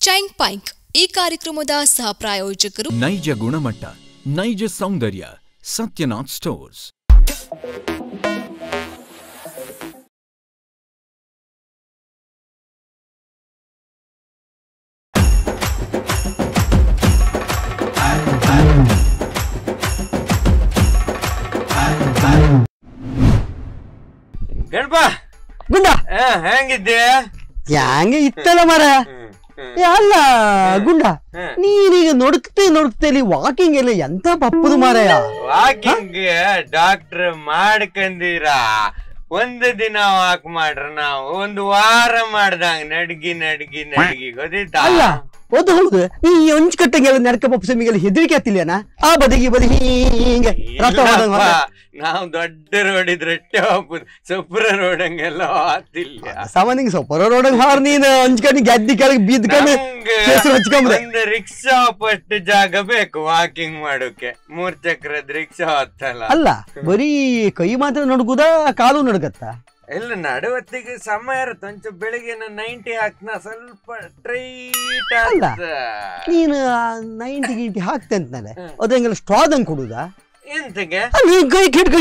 Chain ಪೈಂಕ್ ಈ ಕಾರ್ಯಕ್ರಮದ ಸಹ ಪ್ರಾಯೋಜಕರು ನೈಜ ಗುಣಮಟ್ಟ ನೈಜ ಸೌಂದರ್ಯ ಸತ್ಯನಾಥ್ ಸ್ಟೋರ್ಸ್ ಗಣಪ ಗುಂಡ ಆ, ಹೆಂಗಿದ್ದೆ ಹ್ಯಾಂಗೆ ಇತ್ತಲ್ಲ ಮರ ಏ, ಅಲ್ಲ ಗುಂಡ ಹ್ಮ್. ನೀನೀಗ ನೊಡ್ಕ್ತೆ ನೊಡ್ಕ್ತೆ ಇಲ್ಲಿ ವಾಕಿಂಗ್ ಎಲ್ಲ ಎಂತ ಪಪ್ಪದು ಮಾರಾಯ ವಾಕಿಂಗ್ ಡಾಕ್ಟರ್ ಮಾಡ್ಕಂದಿರ ಒಂದು ದಿನ ವಾಕ್ ಮಾಡ್ರ ನಾವು ಒಂದು ವಾರ ಮಾಡ್ದಂಗ ನಡ್ಗಿ ನಡ್ಗಿ ನಡ್ಗಿ ಗೊತ್ತಿತ್ತಾ ಅಲ್ಲ ಅದು ಹೌದು ಈ ಒಂಚ್ ಕಟ್ಟಂಗೆಲ್ಲ ನಡ್ಕ ಪಪ್ಪ ಸಮಿಗೆಲ್ಲ ಹೆದರಿಕೆ ಆಗ್ತಿಲ್ಲೇನ ಆ ಬದಿಗೆ ಬದಿ ಹಿಂಗೆ ರಥ ಹೋದಂಗ್ ಇಲ್ಲಪ್ಪ, ಹೋದ. ನಾವ್ ದೊಡ್ಡ ರೋಡ್ ಇದ್ರಷ್ಟೇ ಹೋಗ್ಬೋದು ಸೊಪ್ರ ರೋಡ್ ಹಂಗೆಲ್ಲ ಹೋಗ್ತಿಲ್ಲ ಸಾಮಾನ್ಯ ಸ್ವಲ್ಪ ರೋಡಂಗ್ ಹಾರ್ ನೀನು ಹಂಚ್ಕೊಂಡು ಗೆದ್ದಿ ಕೆಳಗೆ ಬಿದ್ಕೊಂಡು ನಮ್ಗೆ ಕೇಸರಿ ಹಚ್ಕೊಂಬಿದೆ ಒಂದು ರಿಕ್ಷಾ ಪಟ್ಟು ಜಾಗ ಬೇಕು ವಾಕಿಂಗ್ ಮಾಡೋಕೆ ಮೂರ್ ಚಕ್ರದ ರಿಕ್ಷಾ ಹೊತ್ತಲ್ಲ ಅಲ್ಲ ಬರೀ ಕೈ ಮಾತ್ರ ನಡ್ಗುದ ಕಾಲು ನಡ್ಗತ್ತ ಇಲ್ಲ ನಡುವತ್ತಿಗೆ ಸಮಯ ಇರುತ್ತೆ ಒಂಚೂರು ಬೆಳಿಗ್ಗೆ ನೈಂಟಿ ಹಾಕ್ನ ಸ್ವಲ್ಪ ಸ್ಟ್ರೈಟ್ ಅಲ್ಲ. ನೀನು ನೈಂಟಿ ಗಿಂಟಿ ಹಾಕ್ತೆ ಅಂತನಲ್ಲ ಅದಂಗೆಲ್ಲ ಸ್ಟ್ರಾದಂಗ್ ಕೊಡುದಾ ಎಂತಗೆ ಅಲ್ಲಿ ಕೈ ಕಿಟ್ಕ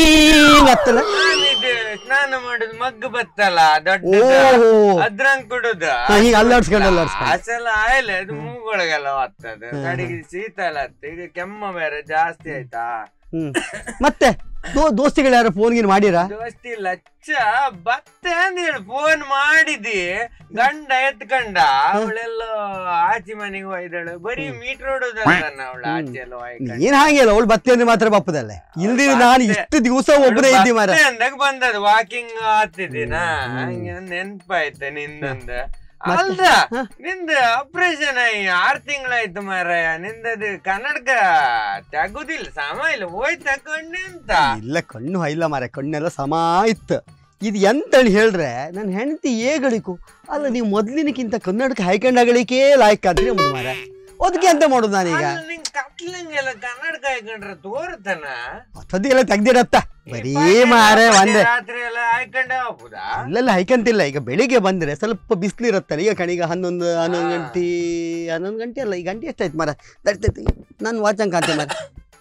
ಹತ್ತಲ್ಲ ನಾನಿದು ಸ್ನಾನ ಮಾಡುದು ಮಗ್ಗು ಬತ್ತಲ್ಲ ದೊಡ್ಡ ಓಹೋ ಅದ್ರಂಗ್ ಕುಡುದ ಹಾ, ಹೀಗೆ ಅಲ್ಲಾಡ್ಸ್ಕೊಂಡು ಅಲ್ಲಾಡ್ಸ್ಕೊಂಡು ಅಸಲ ಆಯ್ಲ ಅದು ಮೂಗೊಳಗೆಲ್ಲ ಹೊತ್ತದ ಕಡೆಗೆ ಶೀತ ಎಲ್ಲ ಹತ್ತ ಈಗ ಕೆಮ್ಮ ಬೇರೆ ಜಾಸ್ತಿ ಆಯ್ತಾ ಹ್ಮ್ ಮತ್ತೆ ದೋ- ದೋಸ್ತಿಗಳು ಯಾರು ಫೋನ್ ಗೀನ್ ಮಾಡಿರಾ ದೋಸ್ತಿ ಲಚ್ಚ ಬತ್ತೆ ಅಂತ ಹೇಳಿ ಫೋನ್ ಮಾಡಿದಿ ಗಂಡ ಎತ್ಕಂಡ ಅವಳೆಲ್ಲ ಆಚೆ ಮನೆಗೆ ಹೋಯ್ದಳು ಬರೀ ಮೀಟರ್ ಹೊಡೋದಲ್ಲ ಅವಳು ಆಚೆ ಎಲ್ಲ ಹೋಯ್ಕಂಡ ನೀನ್ ಹಾಗೆ ಅಲ್ಲ ಅವಳು ಬತ್ತೆ ಅಂದ್ರೆ ಮಾತ್ರ ಬಪ್ಪದಲ್ಲೇ ಇಲ್ದಿರ ನಾನು ಇಷ್ಟು ದಿವಸ ಒಬ್ಬನೇ ಇದ್ದಿ ಮಾರ ಅಂದಾಗ ಬಂದದ ವಾಕಿಂಗ್ ಆತಿದ್ದೀನ ಹಂಗೆ ನೆನ್ಪಾಯ್ತ ನಿಂದೊಂದ ಅಲ್ದ ನಿಂದ ಆಪರೇಷನ್ ಆಗಿ ಆರ್ ತಿಂಗಳಾಯ್ತು ಮಾರಾಯ ನಿಂದದು ಕನ್ನಡಕ ತೆಗುದಿಲ್ಲ ಸಮ ಇಲ್ಲ ಹೋಯ್ ತಕೊಂಡೆ ಅಂತ ಇಲ್ಲ ಕಣ್ಣು ಇಲ್ಲ ಮಾರ ಕಣ್ಣೆಲ್ಲ ಸಮ ಇತ್ತು ಇದು ಎಂತ ಹೇಳ್ರೆ ನನ್ನ ಹೆಂಡತಿ ಏಗಳಿಕು ಅಲ್ಲ ನೀವು ಮೊದ್ಲಿನಕ್ಕಿಂತ ಕನ್ನಡಕ ಹಾಯ್ಕೊಂಡಾಗಳಿಕೆ ಲಾಯ್ಕ ಅಂತೀನಿ ಒಂದು ಮಾರ ಅದಕ್ಕೆ ಎಂತ ಮಾಡೋದು ನಾನೀಗ ಅಲ್ಲ, ನಿಂಗ್ ಕತ್ಲಂಗೆಲ್ಲ ಕನ್ನಡಕ ಹಾಕೊಂಡ್ರೆ ತೋರ್ತನ ಸದ್ಯಕ್ಕೆಲ್ಲ ತೆಗ್ದಿರತ್ತ ಬರೀ ಮಾರೆ ಒಂದೇ ರಾತ್ರಿ ಎಲ್ಲ ಹಾಕೊಂಡೆ ಹೋಗ್ಬೋದಾ ಇಲ್ಲೆಲ್ಲ ಹೈಕಂತಿಲ್ಲ ಈಗ ಬೆಳಿಗ್ಗೆ ಬಂದ್ರೆ ಸ್ವಲ್ಪ ಬಿಸಿಲು ಇರುತ್ತಲ್ಲ ಈಗ ಕಣಿಗ ಹನ್ನೊಂದು ಹನ್ನೊಂದು ಗಂಟೆ ಹನ್ನೊಂದು ಗಂಟೆ ಅಲ್ಲ ಈ ಗಂಟೆ ಎಷ್ಟಾಯ್ತು ಮರ ತಡ್ತೈತಿ ನಾನು ವಾಚಂಗ್ ಕಾಂತೆ ಮರ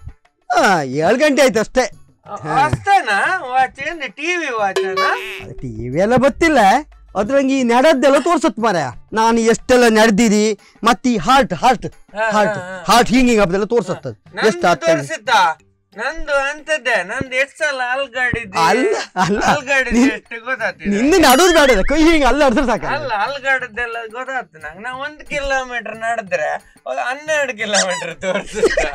ಹಾ ಏಳು ಗಂಟೆ ಆಯ್ತು ಅಷ್ಟೇ ಅಷ್ಟನ ವಾಚ್ ಏನ್ ಟಿವಿ ವಾಚನ ಟಿ ವಿ ಎಲ್ಲ ಗೊತ್ತಿಲ್ಲ ಅದ್ರಂಗೆ ಈ ನಡೆದ್ದೆಲ್ಲ ತೋರ್ಸತ್ ಮರ ನಾನು ಎಷ್ಟೆಲ್ಲ ನಡೆದಿದಿ ಮತ್ತೆ ಈ ಹಾರ್ಟ್ ಹಾರ್ಟ್ ಹಾರ್ಟ್ ಹಾರ್ಟ್ ಹಿಂಗ್ ಹಿಂಗ್ ಹಬ್ಬದೆಲ್ಲ ತೋರ್ಸತ್ತದ ಎಷ್ಟು ನಂದು ಆಗ್ತದೆ ತೋರಿಸುತ್ತಾ ನಂದು ಅಂತದ್ದೆ ನಂದು ಎಷ್ಟು ಸಲ ಅಲ್ಗಾಡಿದ್ದೆ ಅಲ್ಲ ಅಲ್ಲ ಅಲ್ಗಾಡಿದ್ದೆ ನಿನ್- ಎಷ್ಟು ಗೊತ್ತಾಗ್ತಿದೆ ನಿಂದು ನಡೋದು ಬೇಡ ಕೈ ಹಿಂಗ್ ಅಲ್ಲ ಅಡ್ದ್ರೆ ಸಾಕ ಅಲ್ಲ ಅಲ್ಗಾಡದ್ದೆಲ್ಲ ಗೊತ್ತಾಗ್ತದೆ ನಂಗೆ ನಾ ಒಂದ್ ಕಿಲೋಮೀಟರ್ ನಡೆದ್ರೆ ಒಂದು ಹನ್ನೆರಡು ಕಿಲೋಮೀಟರ್ ತೋರಿಸುತ್ತ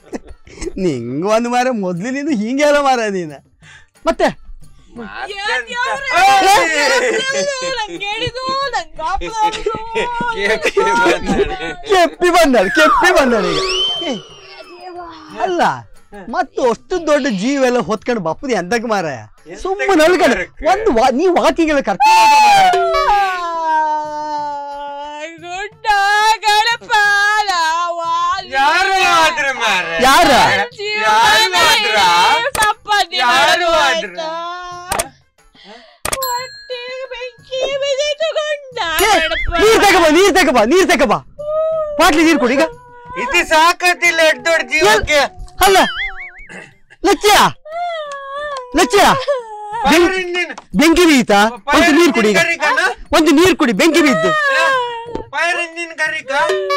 ನಿಂಗ ಒಂದು ಮಾರ ಮೊದ್ಲಿನಿಂದ ಹಿಂಗೆಲ್ಲ ಮಾರ ನೀನ ಮತ್ತೆ ಕೆಪ್ಪಿ ಬಂದಾಳ ಕೆಪ್ಪಿ ಬಂದಾಳ ಈಗ ಏ, ಅಲ್ಲ ಮತ್ತು ಅಷ್ಟು ದೊಡ್ಡ ಜೀವ ಎಲ್ಲ ಹೊತ್ಕೊಂಡು ಬಪ್ಪದಿ ಎಂತಕ್ ಮಾರ ಸುಮ್ಮನೆ ನಲ್ಕಂಡ ಒಂದು ವಾ ನೀ ವಾಕಿಂಗ್ ಎಲ್ಲ ಕರ್ಕೊಂಡು ಗುಡ್ಡ ಗಣಪ ಯಾರು ಆದ್ರ ಮಾರ್ರೆ? ಯಾರ ಯಾರು ಆದ್ರ ಯಾರು ಆದ್ರ ನೀರ್ ತಗಬಾ ನೀರ್ ತಗಬಾ ನೀರ್ ತಗಬಾ ಪಾಟ್ಲಿ ನೀರ್ ಕೊಡಿ ಈಗ ಇದು ಸಾಕತ್ತಿಲ್ಲ ಎಷ್ಟ್ ದೊಡ್ಡ ಜೀವಕ್ಕೆ ಅಲ್ಲ ಲಚ್ಚಿಯ ಲಚ್ಚಿಯ ಫೈರ್ ಇಂಜಿನ್ ಬೆಂಕಿ ಬೀತಾ ಒಂದು ನೀರ್ ಕುಡಿ ಈಗ ಕರಿಕನ ಒಂದು ನೀರ್ ಕುಡಿ ಬೆಂಕಿ ಬೀದ್ದು ಫೈರ್ ಇಂಜಿನ್ ಕರಿಕ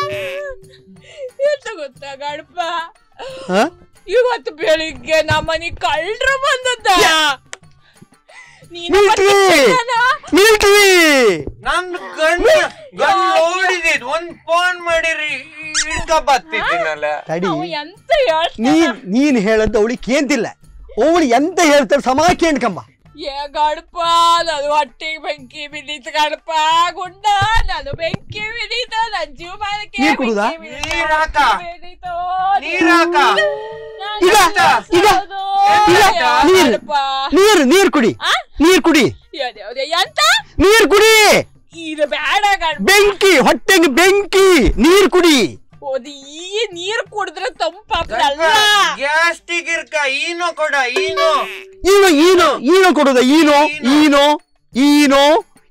ಎಂತ ಗೊತ್ತಾ ಗಣಪ ಹಾ ಇವತ್ತು ಬೆಳಿಗ್ಗೆ ನಮ್ಮನಿ ಕಳ್ರ ಬಂದದ್ದ ನೀನು ಮಿಲ್ಟ್ರಿ ಬರ್ತಿದ್ದಾನಾ? ಮಿಲ್ಟ್ರಿ ನಂದು ಗಂಡ ಗಂಡ ನೋಡಿದಿದ್ ಒಂದ್ ಫೋನ್ ಮಾಡಿರಿ ಇಡ್ಕ ಬತ್ತಿದ್ದೀನಲ್ಲ ತಡಿ ಅವ ಎಂತ ಹೇಳ್ತ ನೀನ್ ನೀನ್ ಹೇಳದ್ದು ಅವಳಿಗೆ ಕೇಂತಿಲ್ಲ ಅವಳು ಎಂತ ಹೇಳ್ತಾಳೆ ಸಮ ಕೇಳ್ಕಂಬ ಏ ಗಣಪ ನಾನು ಹೊಟ್ಟೆಗೆ ಬೆಂಕಿ ಬಿದ್ದಿತ್ತು ಗಣಪ ಗುಂಡ ನಾನು ಬೆಂಕಿ ಬಿದ್ದಿತ ನನ್ ಜೀವಮಾನಕ್ಕೆ ನೀರ್ ಕುಡ್ದಾ? ಬೆಂಕಿ ಬಿದ್ದಿತು, ನೀರ್ ಹಾಕ. ಬಿದ್ದಿತು, ನೀರ್ ಹಾಕ. ನಾನು ಈಗ, ಈಗ, ಹೌದು, ಈಗ, ಯಾ ನೀರ್. ಗಣಪ. ನೀರ್ ನೀರ್ ಕುಡಿ ಆ? ನೀರ್ ಕುಡಿ ಯಾವ್ದು, ಯಾವ್ದು, ಎಂತ ನೀರ್ ಕುಡಿ ಇದು ಬೇಡ ಗಣಪ ಬೆಂಕಿ ಹೊಟ್ಟೆಗೆ ಬೆಂಕಿ ನೀರ್ ಕುಡಿ ಓದಿ ಈ ನೀರ್ ಕುಡಿದ್ರೆ ತಂಪಾಗ್ತಲ್ಲ ಗ್ಯಾಸ್ಟಿಕ್ ಇರ್ಕ ಈನೋ ಕೊಡ ಈನೋ ಈನೋ ಈನೋ ಈನೋ ಕೊಡೋದ ಈನೋ ಈನೋ ಈನೋ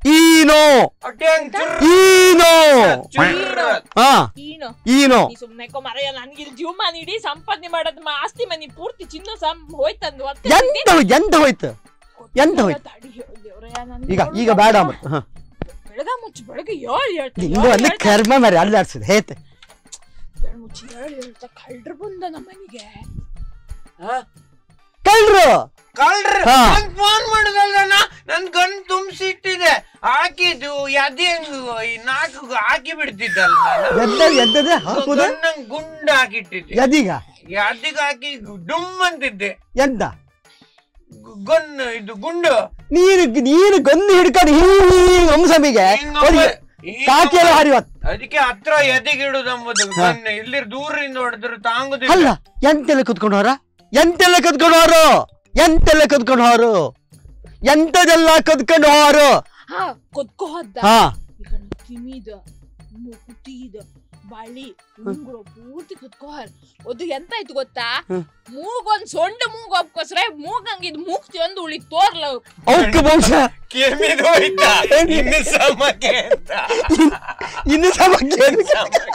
ಈನೋ ಹೊಟ್ಟೆ ಹಂಗ್ ಚುರ್ ಈನೋ ಚುರ್. ಹಾ ಈನು ಈನೋ ನೀ ಸುಮ್ನೆ ಮರೆಯ ನನ್ಗೆ ಇಲ್ಲಿ ಜೀವಮಾನ ಇಡೀ ಸಂಪಾದನೆ ಮಾಡೋದ್ ಮ- ಆಸ್ತಿ ಮನಿ ಪೂರ್ತಿ ಚಿನ್ನ ಸಂ ಹೋಯ್ತಂದು ಒತ್ತೆ ಎಂತ ಹೋಯ್ತು ಎಂತ ಹೋಯ್ತು ಎಂತ ಹೋಯ್ತು ತಡಿ ಹೇಳು ದೇವ್ರೇ, ನನ್ಗೆ ಈಗ ಈಗ ಹೇಳು ಬೇಡ ಬೇಡ. ಅಮ್ಮ ಹಾ ಬೆಳಗ ಮುಚ್ಚಿ ಬೆಳಗ್ಗೆ ಏಳು ಹೇಳ್ತಾ ನಿಂದು ಅಲ್ಲಿ ಕರ್ಮ ಮರಿ ಅಲ್ಲಾಡ್ಸಿದೆ ಹೇತೆ ಬೆಳಗ್ಗೆ ಮುಚ್ಚಿ ಏಳು ಹೇಳ್ತಾ ಕಳ್ರು ಬಂದ ನಮ್ಮ ಮನೆಗೆ ಹಾ? ಕಳ್ರು ಕಳ್ರ ಹಾ. ನನ್ ಫೋನ್ ಮಾಡುದಲ್ಲ ನನ್ ಗನ್ ತುಂಬಿಸಿ ಇಟ್ಟಿದೆ ಹಾಕಿದ್ದು ಎದೆ ಹಂಗ್ ಈ ನಾಲ್ಕು ಹಾಕಿ ಬಿಡ್ತಿದ್ದಲ್ಲ ನಾನು. ಎದ್ದ ಎದ್ದದೆ ಹಾಕುದ ಗನ್ನಂಗ್ ಗುಂಡ್ ಹಾಕಿಟ್ಟಿದ್ದೆ ಎದೀಗ ಎದಿಗ್ ಹಾಕಿ ಡುಮ್ ಅಂತಿದ್ದೆ ಎಂತ ಗು- ಗನ್ ಇದು ಗುಂಡು ನೀನು ನೀನು ಗಂದು ಹಿಡ್ಕೊಂಡು ಹಿಂಗ್ ಅಂಸಮಿಗೆ ಹಿಂಗ್ ಅವ್ರಿಗೆ ಒಮ್ಮೆ- ಹಿಂಗ್ ಕಾಕಿ ಎಲ್ಲ ಒಮ್ಮೆ- ಹರಿವತ್ ಅದಕ್ಕೆ ಹತ್ರ ಎದೆಗಿಡುದಂಬುದು ಗನ್ ಇಲ್ಲಿ ದೂರದಿಂದ ಹೊಡೆದ್ರು ತಾಂಗುದಿಲ್ಲ ಅಲ್ಲ ಎಂತೆಲ್ಲ ಕುತ್ಕೊಂಡು ಹೋರ ಎಂತೆಲ್ಲ ಕದ್ಕೊಂಡು ಹೋರು ಎಂತೆಲ್ಲ ಕದ್ಕೊಂಡು ಹೋರು ಎಂತದೆಲ್ಲ ಕದ್ಕೊಂಡು ಹೋರು ಹಾ ಕೊದ್ಕೋ ಹೋದ ಹಾ ಈಗ ಕಿಮಿದ ಮುಕುತಿದ ಬಳಿ ಉಂಗುರ ಪೂರ್ತಿ ಕುತ್ಕೋರ್ ಅದು ಎಂತ ಆಯ್ತು ಗೊತ್ತಾ ಹ್ಮ್. ಮೂಗೊಂದ್ ಸೊಂಡ ಮೂಗ್ ಒಪ್ಕೋಸ್ರೆ ಮೂಗ್ ಹಂಗಿದ್ ಮೂಗ್ತಿ ಒಂದು ಉಳಿ ತೋರ್ಲ ಅವಕ್ಕೆ ವಂಶ ಕೆಮ್ಮಿದು ಹೋಯ್ತಾ ಇನ್ನು ಸಮಕ್ಕೆ ಅಂತ ಇನ್ನು ಸಮ ಕೇಳಿ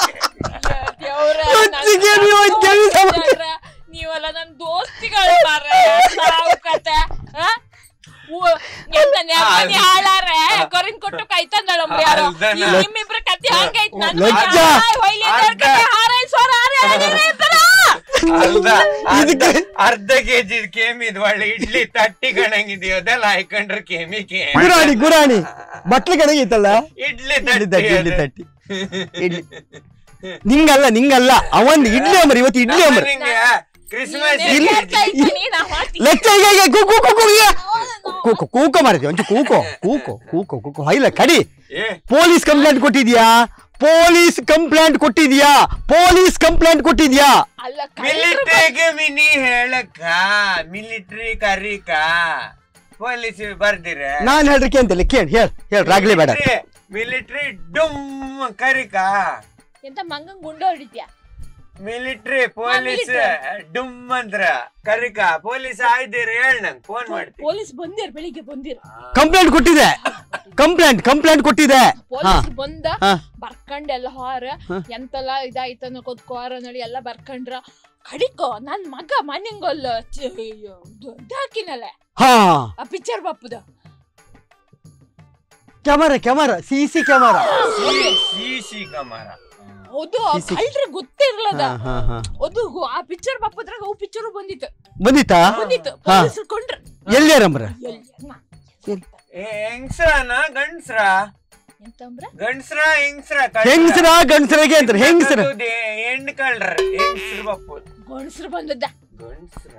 ದೇವ್ರ ಒತ್ತಿಗೆ ನೀವು ಒಂದ್ ಕೆಲ್ಸ ಮಾಡಿ. ನೀವೆಲ್ಲ ನನ್ ದೋಸ್ತಿಗಳು ಮಾರ ಸಾವು ಕತೆ ಆ? ಊ- ಎಂತ ನೆಮ್ಮದಿ ಹಾಳಾರೆ ಕೊರಿನ್ ಕೊಟ್ಟು ಕಾಯ್ತಂದಳ ಯಾರು ಅಲ್ದನ. ಈ ನಿಮ್ಮಿಬ್ರ ಕತೆ ಹಂಗೈತ್ ನನ್ ಲಜ್ಜ. ಅರ್ಧ. ಹಾರೈಸೋರ ಹಾರೈಸ್ತಾರ ಅಲ್ದ ಅರ್ಧ ಇದಕ್ಕೆ- ಅರ್ಧ ಕೆಜಿ ಕೇಮಿದ್ ಒಳ್ಳೆ ಇಡ್ಲಿ ತಟ್ಟಿ ಕಣಂಗಿದೆಯೋ ಅದೆಲ್ಲ ಹಾಕೊಂಡ್ರೆ ಕೇಮಿ ಕೇಮಿ ಗುರಾಣಿ ಗುರಾಣಿ ಬಟ್ಲು ಕಣಗೈತಲ್ಲ ಇಡ್ಲಿ ಇಡ್ಲಿ ತಟ್ಟಿ ತಟ್ಟಿ ಇಡ್ಲಿ ತಟ್ಟಿ ಇಡ್ಲಿ ನಿಂಗಲ್ಲ ನಿಂಗಲ್ಲ ಅವನ್ ಇಡ್ಲಿ ಅಮರ್ ಇವತ್ತು ಇಡ್ಲಿ ಅಮರ್ ನಿಂಗೆ ಕ್ರಿಸ್ಮಸ್ ಇಲ್ಲಿ- ಲೆಕ್ಕ ಈಗ ಈಗ ಕೂಕು ಕೂಕು ಈಗ ಕೂಕು ಕೂಕೋ ಮಾರತಿ ಒಂಚು ಕೂಕೋ ಕೂಕೋ ಕೂಕೋ ಕೂಕೋ ಹೈಲ ಕಡಿ ಏ ಪೊಲೀಸ್ ಕಂಪ್ಲೇಂಟ್ ಕೊಟ್ಟಿದ್ಯಾ ಪೊಲೀಸ್ ಕಂಪ್ಲೇಂಟ್ ಕೊಟ್ಟಿದ್ಯಾ ಪೊಲೀಸ್ ಕಂಪ್ಲೇಂಟ್ ಕೊಟ್ಟಿದ್ಯಾ ಅಲ್ಲ ಮಿಲಿಟರಿಗೆ ಮಿನಿ ಹೇಳಕ್ಕ ಮಿಲಿಟರಿ ಕರಿಕ ಪೊಲೀಸ್ ಬರ್ದಿರ ನಾನ್ ಹೇಳ್ರಿಕೆ ಅಂತಲ್ಲ ಕೇಳಿ ಹೇಳ್ ಹೇಳ್ ರಾಗ್ಲಿ ಬೇಡ ಮಿಲಿಟರಿ ಡುಮ್ ಕರಿಕ ಎಂತ ಮಂಗನ್ ಗುಂಡ ಹೊಡಿತ್ಯಾ ಮಿಲಿಟರಿ ಪೊಲೀಸ್ ಡುಮ್ ಅಂದ್ರ ಕರಿಕ ಪೊಲೀಸ್ ಆಯ್ದಿರ ಹೇಳ್ ನಂಗ್ ಫೋನ್ ಮಾಡ್ತೀನಿ ಪೊಲೀಸ್ ಬಂದಿರ್ ಬೆಳಿಗ್ಗೆ ಬಂದಿರ್ ಕಂಪ್ಲೇಂಟ್ ಕೊಟ್ಟಿದೆ ಕಂಪ್ಲೇಂಟ್ ಕಂಪ್ಲೇಂಟ್ ಕೊಟ್ಟಿದೆ ಹಾ ಪೊಲೀಸ್ ಬಂದ ಹಾ. ಬರ್ಕಂಡ್ ಎಲ್ಲ ಹಾರ ಎಂತೆಲ್ಲ ಇದಾಯ್ತನ ಕೊದ್ಕೋರ ನಡಿ ಎಲ್ಲ ಬರ್ಕಂಡ್ರ ಕಡಿಕೋ ನನ್ ಮಗ ಮನಿಂಗೊಲ್ಲ ಹಾಕಿನಲ್ಲ ಹಾ ಆ ಪಿಕ್ಚರ್ ಬಪ್ಪದ camera camera C C camera C C camera ಅದು CC. ಕಳ್ರೆ ಗೊತ್ತಿರ್ಲದ ಹಾ ಹಾ ಹಾ ಅದು ಆ ಪಿಕ್ಚರ್ ಬಪ್ಪದ್ರಾಗ ಅವು ಪಿಕ್ಚರ್ ಬಂದಿತ್ತು ಬಂದಿತ್ತಾ ಬಂದಿತ್ತು ಹಾ. ಪೊಲೀಸ್ ಕೊಂಡ್ರ ಎಲ್ಲಿಯಾರಂಬ್ರ ಎಲ್ಲಿ ಅಣ್ಣ? ಏ ಹೆಂಗ್ಸ್ರನ ಗಂಡ್ಸ್ರ ಎಂತಂಬ್ರ ಗಂಡ್ಸ್ರ ಹೆಂಗ್ಸ್ರ ಹೆಂಗಸರ ಗಂಡಸರಿಗೆ ಅಂತ ಹೆಂಗಸರ ಹೆಣ್ಣು ಕಳ್ರ ಹೆಂಗ್ಸ್ರ ಬಪ್ಪು ಗಂಡಸ್ರು ಬಂದದ್ದ ಗಂಡ್ಸ್ರ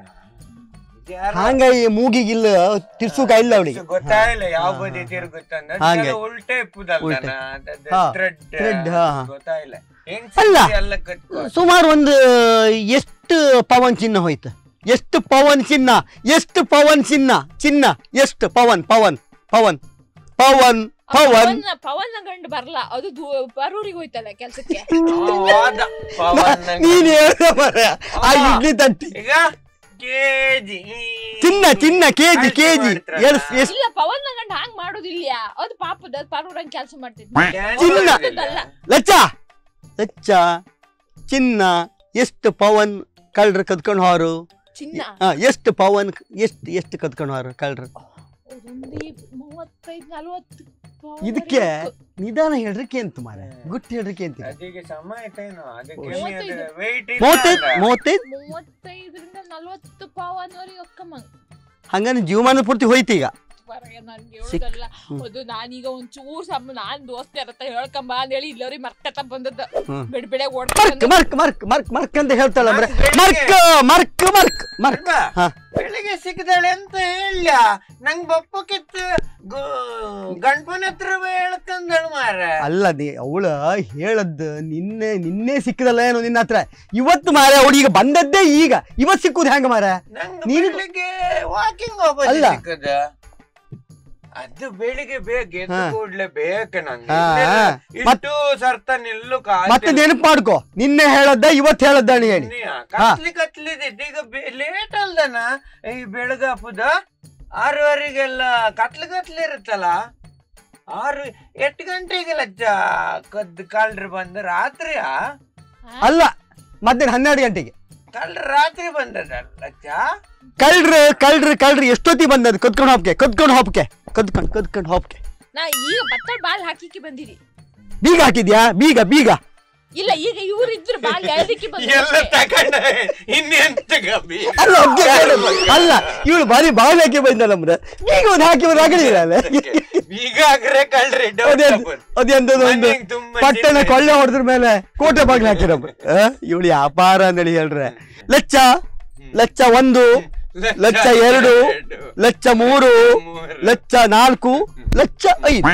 ಹಂಗ ಈ ಮೂಗಿಗಿಲ್ಲ ತಿರ್ಸುಕ ಇಲ್ಲ ಅವಳಿಗೆ ಗೊತ್ತಾಗಿಲ್ಲ ಯಾವ ಬದಿ ತಿರುಗುತ್ತಂದ ಹಾಗೆ. ಉಲ್ಟೆ ಇಪ್ಪುದಲ್ಲ ಉಲ್ಟೆ. ಹಾ, ಥ್ರೆಡ್ thread, ಹಾ, ಹಾ. ಗೊತ್ತಾಗಿಲ್ಲ ಅಲ್ಲ. ಹೆಂಗ್ಸ್ರ ಎಲ್ಲ ಕಟ್ಕೊ ಸುಮಾರು ಒಂದು ಎಷ್ಟು ಪವನ್ ಚಿನ್ನ ಹೋಯ್ತು ಎಷ್ಟು ಪವನ್ ಚಿನ್ನ ಎಷ್ಟು ಪವನ್ ಚಿನ್ನ ಚಿನ್ನ ಎಷ್ಟು ಪವನ್ ಪವನ್ ಪವನ್ ಪವನ್ ಪವನ್ ಪವನ್ ಪವನ್ ಗಂಡು ಬರ್ಲ ಅದು ದೂ- ಬರೂರಿಗೆ ಹೋಯ್ತಲ್ಲ ಕೆಲ್ಸಕ್ಕೆ ಹೋದ ಪವನ್ ನಂಗೆ. ನೀನ್ ಹೇಳ್ದ ಮಾರ್ರೆ. ಆ ಇಡ್ಲಿ ತಟ್ಟಿ ಈಗ ಕೆಜಿ ಚಿನ್ನ ಚಿನ್ನ ಕೆಜಿ ಕೆಜಿ ಎಷ್ಟ್ ಎಷ್ಟ್ ಇಲ್ಲ ಪವನ್ ಗಂಡ ಹಂಗ್ ಮಾಡೋದಿಲ್ಲ ಅದು ಪಾಪದ ಅದು ಪರೂರಂಗ್ ಕೆಲಸ ಮಾಡ್ತಿದ್ದ ಚಿನ್ನ. ಅದಲ್ಲ. ಲಚ್ಚ ಲಚ್ಚ ಚಿನ್ನ ಎಷ್ಟು ಪವನ್ ಕಳ್ರು ಕದ್ಕೊಂಡು ಹೋರು ಚಿನ್ನ ಹಾ, ಎಷ್ಟು ಪವನ್ ಎಷ್ಟು ಎಷ್ಟು ಕದ್ಕೊಂಡು ಹೋರು ಕಳ್ರು ಅದೊಂದು ಈ ಮೂವತ್ತೈದ್ ನಲ್ವತ್ತು ಪವನ್ ಇದಕ್ಕೆ ವರೆಗೂ ನಿಧಾನ ಹೇಳ್ರಿಕೆ ಅಂತ ಮಾರ ಗುಟ್ಟಿ ಹೇಳ್ರಿಕೆ ಅಂತ ಅದಕ್ಕೆ ಸಮಯ ಆಯ್ತೇನೋ ಅದಕ್ಕೆ ಮೂವತ್ತೈದು. ವೆಯ್ಟ್ ಮೂವತ್ತೈದು ಮೂವತ್ತೈದು ಮೂವತ್ತೈದರಿಂದ ನಲ್ವತ್ತು ಪವನ್ ವರೆಗೆ ಒಕ್ಕಮ್ಮ ಹಂಗಾರೆ ಜೀವಮಾನ ಪೂರ್ತಿ ಹೋಯ್ತು ಈಗ ಹೊರಗೆ ನನ್ಗೆ ಹೇಳುದಲ್ಲ ಅದು ನಾನೀಗ ಒಂಚೂರ್ ಸಮ ನಾನ್ ದೋಸ್ತಿ ಇರತ್ತ ಹೇಳ್ಕಂಬ ಅಂತ ಹೇಳಿ ಇಲ್ಲವ್ರಿಗೆ ಮರ್ಕತ ಬಂದದ್ದು ಹ್ಮ್. ಬೆಡ್ ಬೆಳೆ ಮರ್ಕ್ ಓಡ್ಕೊಂಡು ಮರ್ಕ್ ಮರ್ಕ್ ಮರ್ಕ್ ಮರ್ಕ್ ಅಂತ ಹೇಳ್ತಾಳ ಅಂದ್ರೆ ಮರ್ಕ್ ಮರ್ಕ್ ಮರ್ಕ್ ಮರ್ಕ್ ಹಾ ಬೆಳಿಗ್ಗೆ ಸಿಕ್ಕದಾಳೆ ಅಂತ ಹೇಳ್ಯ ನಂಗ್ ಬಪ್ಪ ಕಿತ್ತು ಗಂಡಪನ ಹತ್ರ ಹೇಳ್ಕಂದಳು ಮಾರ ಅಲ್ಲ ನೀ ಅವಳ ಹೇಳದ್ದು ನಿನ್ನೆ ನಿನ್ನೆ ಸಿಕ್ಕದಲ್ಲ ಏನೋ ನಿನ್ನ ಹತ್ರ ಇವತ್ತು ಮಾರ ಅವಳು ಈಗ ಬಂದದ್ದೇ ಈಗ ಇವತ್ತು ಸಿಕ್ಕುದು ಹೆಂಗ ಮಾರ ನಂಗ್ ನೀನು- ಬೆಳಿಗ್ಗೆ ವಾಕಿಂಗ್ ಹೋಗೋದು ಅಲ್ಲ. ಸಿಕ್ಕದ ಅದು ಬೆಳಿಗ್ಗೆ ಬೇಗ ಎದ್ದು ಹಾ. ಕೂಡ್ಲೆ ಬೇಕು ನಂಗೆ ಹಾ, ಇನ್ನೆಲ್ಲ ಹಾ. ಮತ್- ಇಷ್ಟು ಸರ್ತ ನಿಲ್ಲು ಮತ್ತೆ ನೆನಪು ಮಾಡ್ಕೋ ನಿನ್ನೆ ಹೇಳದ್ದ ಇವತ್ತು ಹೇಳದ್ದ ನೀ ಹೇಳಿ ಕತ್ಲಿ ಕತ್ಲಿದಿತ್ತು ಈಗ ಲೇಟ್ ಅಲ್ದನ ಈ ಬೆಳಗಾಪುದ ಆರೂವರೆಗೆಲ್ಲ ಕತ್ಲು ಕತ್ಲಿ ಇರುತ್ತಲ್ಲ ಆರು ಎಷ್ಟು ಗಂಟೆಗೆ ಲಚ್ಚ ಕದ್ದು ಕಳ್ರು ಬಂದು ರಾತ್ರಿಯಾ ಅಲ್ಲ ಮಧ್ಯಾಹ್ನ ಹನ್ನೆರಡು ಗಂಟೆಗೆ ಕಳ್ರು ರಾತ್ರಿ ಬಂದದ ಲಚ್ಚ ಕಳ್ರು ಕಳ್ರು ಕಳ್ರು ಎಷ್ಟೊತ್ತಿಗೆ ಬಂದದ್ದು ಕದ್ಕೊಂಡು ಹೋಗ್ಕೆ ಕದ್ಕೊಂಡು ಹೋಗ್ಕೆ ಕದ್ಕೊಂಡು ಕದ್ಕೊಂಡು ಹೋಗ್ಕೆ ನಾ ಈಗ ಬತ್ತಳ ಬಾಲ್ ಹಾಕಿಕ್ಕೆ ಬಂದಿರಿ ಬೀಗ ಹಾಕಿದ್ಯಾ ಬೀಗ ಬೀಗ ಇಲ್ಲ ಈಗ ಇವ್ರು ಇದ್ರು ಬಾಲ್ ಎಳ್ದಿಕ್ಕೆ ಎಲ್ಲ ತಕೊಂಡ ಇನ್ನೆಂತ ಗಬ್ಬಿ ಅಲ್ಲ ಅದ್ಕೆ ಕೇಳೋದು. ಅಲ್ಲ ಇವಳು ಬಾರಿ ಬಾವಿ ಹಾಕಿ ಬಂದಲ್ಲ ನಮ್ದು ಬೀಗ ಒಂದು ಹಾಕಿ ಒಂದು ಹಾಕಿದಿರಲ್ಲ ಈಗ ಹಾಕ್ರೆ ಕಳ್ರಿ ಅದೆಂತದ್ದು ಒಂದು ಮನೆಗ್ ತುಂಬಾ ಪಟ್ಟಣ ಚಿನ್ನ ಇದೆ. ಕೊಳ್ಳೆ ಹೊಡೆದ್ರ ಮೇಲೆ ಕೋಟೆ ಬಾಗ್ಲು ಹಾಕಿರಮ್ಮ ಇವಳು ವ್ಯಾಪಾರ ಅಂತೇಳಿ ಹೇಳ್ರೆ ಲಚ್ಚ ಲಚ್ಚ ಒಂದು ಲಚ್ಚ ಎರಡು ಲಚ್ಚ ಮೂರು ಮೂರು. ಲಚ್ಚ ನಾಲ್ಕು ಲಚ್ಚ ಐದು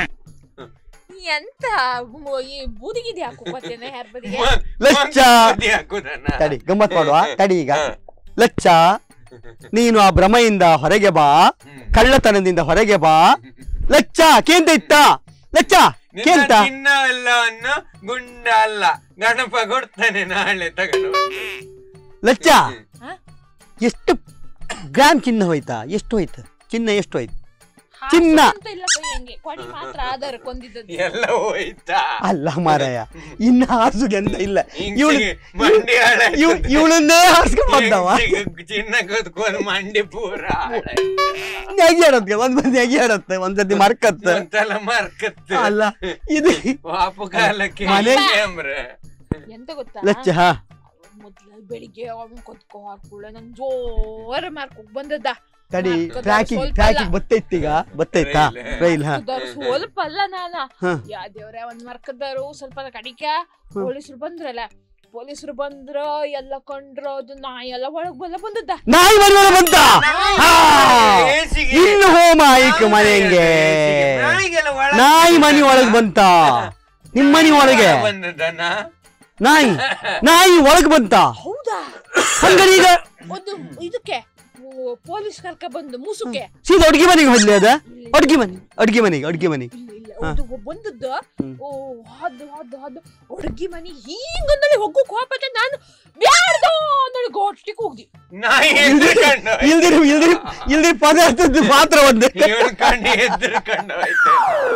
ಎಂತ ಮು- ಈ ಬೂದಿಗಿದಿ ಹಾಕೋತೇನೆ ಯಾರ ಬದಿಗೆ ಲಚ್ಚ. ಹಾಕುದನ್ನ ತಡಿ ಗಮ್ಮತ್ ಮಾಡುವ ತಡಿ ಈಗ ಹಾ. ಲಚ್ಚ ನೀನು ಆ ಭ್ರಮೆಯಿಂದ ಹೊರಗೆ ಬಾ ಹ್ಮ್. ಕಳ್ಳತನದಿಂದ ಹೊರಗೆ ಬಾ ಲಚ್ಚ ಕೇಂತ ಇತ್ತ ಲಚ್ಚ ನಿನ್ನ ಕೇಂತ ಚಿನ್ನವೆಲ್ಲವನ್ನು ಗುಂಡ ಅಲ್ಲ ಗಣಪ ಕೊಡ್ತಾನೆ ನಾಳೆ ತಗೊಂಡು ಬಂದು. ಲಚ್ಚ ಹಾ? ಎಷ್ಟು ಗ್ರಾಮ್ ಚಿನ್ನ ಹೋಯ್ತಾ ಎಷ್ಟು ಹೋಯ್ತು ಚಿನ್ನ ಎಷ್ಟು ಹೋಯ್ತು ಚಿನ್ನ. ಅಂತ ಇಲ್ಲ ಕೈ ಹಂಗೆ ಕೊಡಿ ಮಾತ್ರ ಆಧಾರ ಕೊಂದಿದ್ದದ್ದು ಎಲ್ಲ ಹೋಯ್ತಾ ಅಲ್ಲ ಮಾರಾಯ ಇನ್ನ ಹಾರ್ಸುಗೆ ಅಂತ ಇಲ್ಲ ಇವಳು ಹಿಂಗ್ಸಿಗೆ ಮಂಡಿ ಹಾಳಾಯ್ತು. ಇವಳನ್ನೇ ಹಾರ್ಸ್ಕೊಂಡ್ ಬಂದವ ಹಿಂಗ್ಸಿಗೆ ಚಿನ್ನ ಕದ್ಕೊಂಡು ಮಂಡಿ ಪೂರ ಹಾಳಾಯ್ತು. ನೆಗಿ ಆಡತ್ತೆ ಒಂದ್ ಮಂದಿ ನೆಗಿ ಆಡತ್ತೆ ಒಂದ್ಸತಿ ಮರ್ಕತ್ತೆ ಒಂದ್ಸಲ ಮಾರ್ಕತ್ತು ಅಲ್ಲ ಇದು ವಾಪು ಕಾಲಕ್ಕೆ ಮನೆ- ಕ್ಯಾಮ್ರಾ ಎಂತ ಗೊತ್ತಾ ಲಚ್ಚ ಹಾ ಮೊದ್ಲ ಬೆಳಿಗ್ಗೆ ಅವನ್ ಕೊತ್ಕೋ ಹಾಕ್ಬಿಡ ನಂಗ್ ಜೋರ ಮಾರ್ಕೋಗ್ ಬಂದದ್ದ ತಡಿ ಹಾಕದ ಟ್ರ್ಯಾಕಿಂಗ್ ಸ್ವಲ್ಪ ಟ್ರ್ಯಾಕಿಂಗ್ ಅಲ್ಲ. ಬತ್ತೈತೀಗ ಬತ್ತೈತಾ ರೈಲ್. ರೈಲ್ ಹಾ ಹಾಕುದಾರು ಸ್ವಲ್ಪ ಅಲ್ಲ ನಾನ ಹಾ. ಯಾ ದೇವ್ರೆ ಒಂದ್ ಮರ್ಕದಾರು ಸ್ವಲ್ಪ ಕಡಿಕ ಪೊಲೀಸರು ಬಂದ್ರಲ್ಲ ಪೊಲೀಸರು ಬಂದ್ರ ಎಲ್ಲ ಕಂಡ್ರ ಅದು ನಾಯಿ ಎಲ್ಲ ಒಳಗ್ ಬಲ್ಲ ಬಂದದ್ದ ನಾಯಿ ಮನೆ ಒಳಗೆ ಬಂತ ಹಾ. ಏಸಿಗೆ. ಇನ್ನು ಹೋಮ ಆಯ್ಕ ಮನೆಗೆ ನಾಯಿಗೆಲ್ಲ ಒಳಗೆ ನಾಯಿ ಮನೆ ಒಳಗ್ ಬಂತ ನಿಮ್ ಮನೆ ಒಳಗೆ ಬಂದದ್ದನ್ನ ನಾಯಿ ನಾಯಿ ಒಳಗ್ ಬಂತ ಹೌದಾ ಹಂಗಾರೆ ಈಗ ಒಂದು ಇದಕ್ಕೆ ಪೊಲೀಸ್ ಕರ್ಕ ಬಂದು ಮುಸುಕೆ ಸೀದಾ ಅಡ್ಗೆ ಮನೆಗೆ ಹೋದ್ಲಿ ಅದ ಅಡ್ಗೆ ಮನೆ ಅಡ್ಗೆ ಮನೆಗೆ ಅಡ್ಗೆ ಮನೆಗೆ ಇಲ್ಲ ಇಲ್ಲ ಹಾ. ಅದು ಬಂದದ್ದು ಹ್ಮ್. ಓ ಹಾದು ಹಾದು ಹಾದು ಅಡ್ಗಿ ಮನಿ ಹಿಂಗಂದಳಿ ಹೋಗೋಕ್ ಹೋಗ್ಬೇಕ ನಾನು ಬ್ಯಾಡ್ದು ಅಂದಳಿ ಗೋಷ್ಟಿಗೆ ಹೋಗ್ದಿ ನಾಯಿ ಎದ್ರುಕೊಂಡು ಇಲ್ದಿರಿ ಇಲ್ದಿರಿ ಇಲ್ದಿರಿ ಪದಾರ್ಥದ್ದು ಮಾತ್ರ ಒಂದು ಇವನ್ ಕಂಡು ಎದ್ರುಕೊಂಡು ಹೋಯ್ತು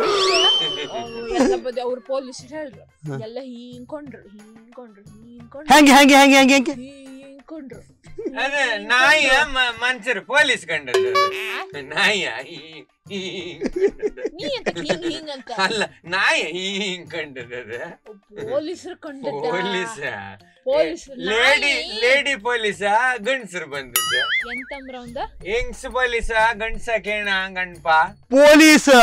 ಎಲ್ಲ ಬದಿ ಅವ್ರ ಪೊಲೀಸ್ ಹೇಳ್ರು ಎಲ್ಲ ಹಿಂಕೊಂಡ್ರು ಹಿಂಕೊಂಡ್ರು ಹಿಂಕೊಂಡ್ರು ಹೆಂಗೆ ಹೆಂಗೆ ಹೆಂಗೆ ಹೆಂಗೆ ಹೆಂಗೆ ಹಿಂಕೊಂಡ್ರು ಅದೇ ನಾಯಿಯ ಮ- ಮನ್ಸರು ಪೊಲೀಸ್ ಕಂಡದ್ದು ನಾಯಿಯ ಈ- ಈ ಕಂಡದ್ದು. ನೀ ಅಂತ ಹಿಂಗ್ ಹಿಂಗ್ ಅಂತ ಅಲ್ಲ ನಾಯಿ ಹಿಂಗ್ ಕಂಡದ್ದು ಅದು. ಪೊಲೀಸರು ಕಂಡದ್ದ ಪೊಲೀಸ್ ಪೊಲೀಸ್ ಲೇಡಿ ಲೇಡಿ ಪೊಲೀಸ ಗಂಡ್ಸರು ಬಂದದ್ದು ಎಂತಂದ್ರ ಒಂದ ಹೆಂಗ್ಸ್ ಪೊಲೀಸ ಗಂಡ್ಸ ಕೇಣ ಗಂಡಪ ಪೊಲೀಸ್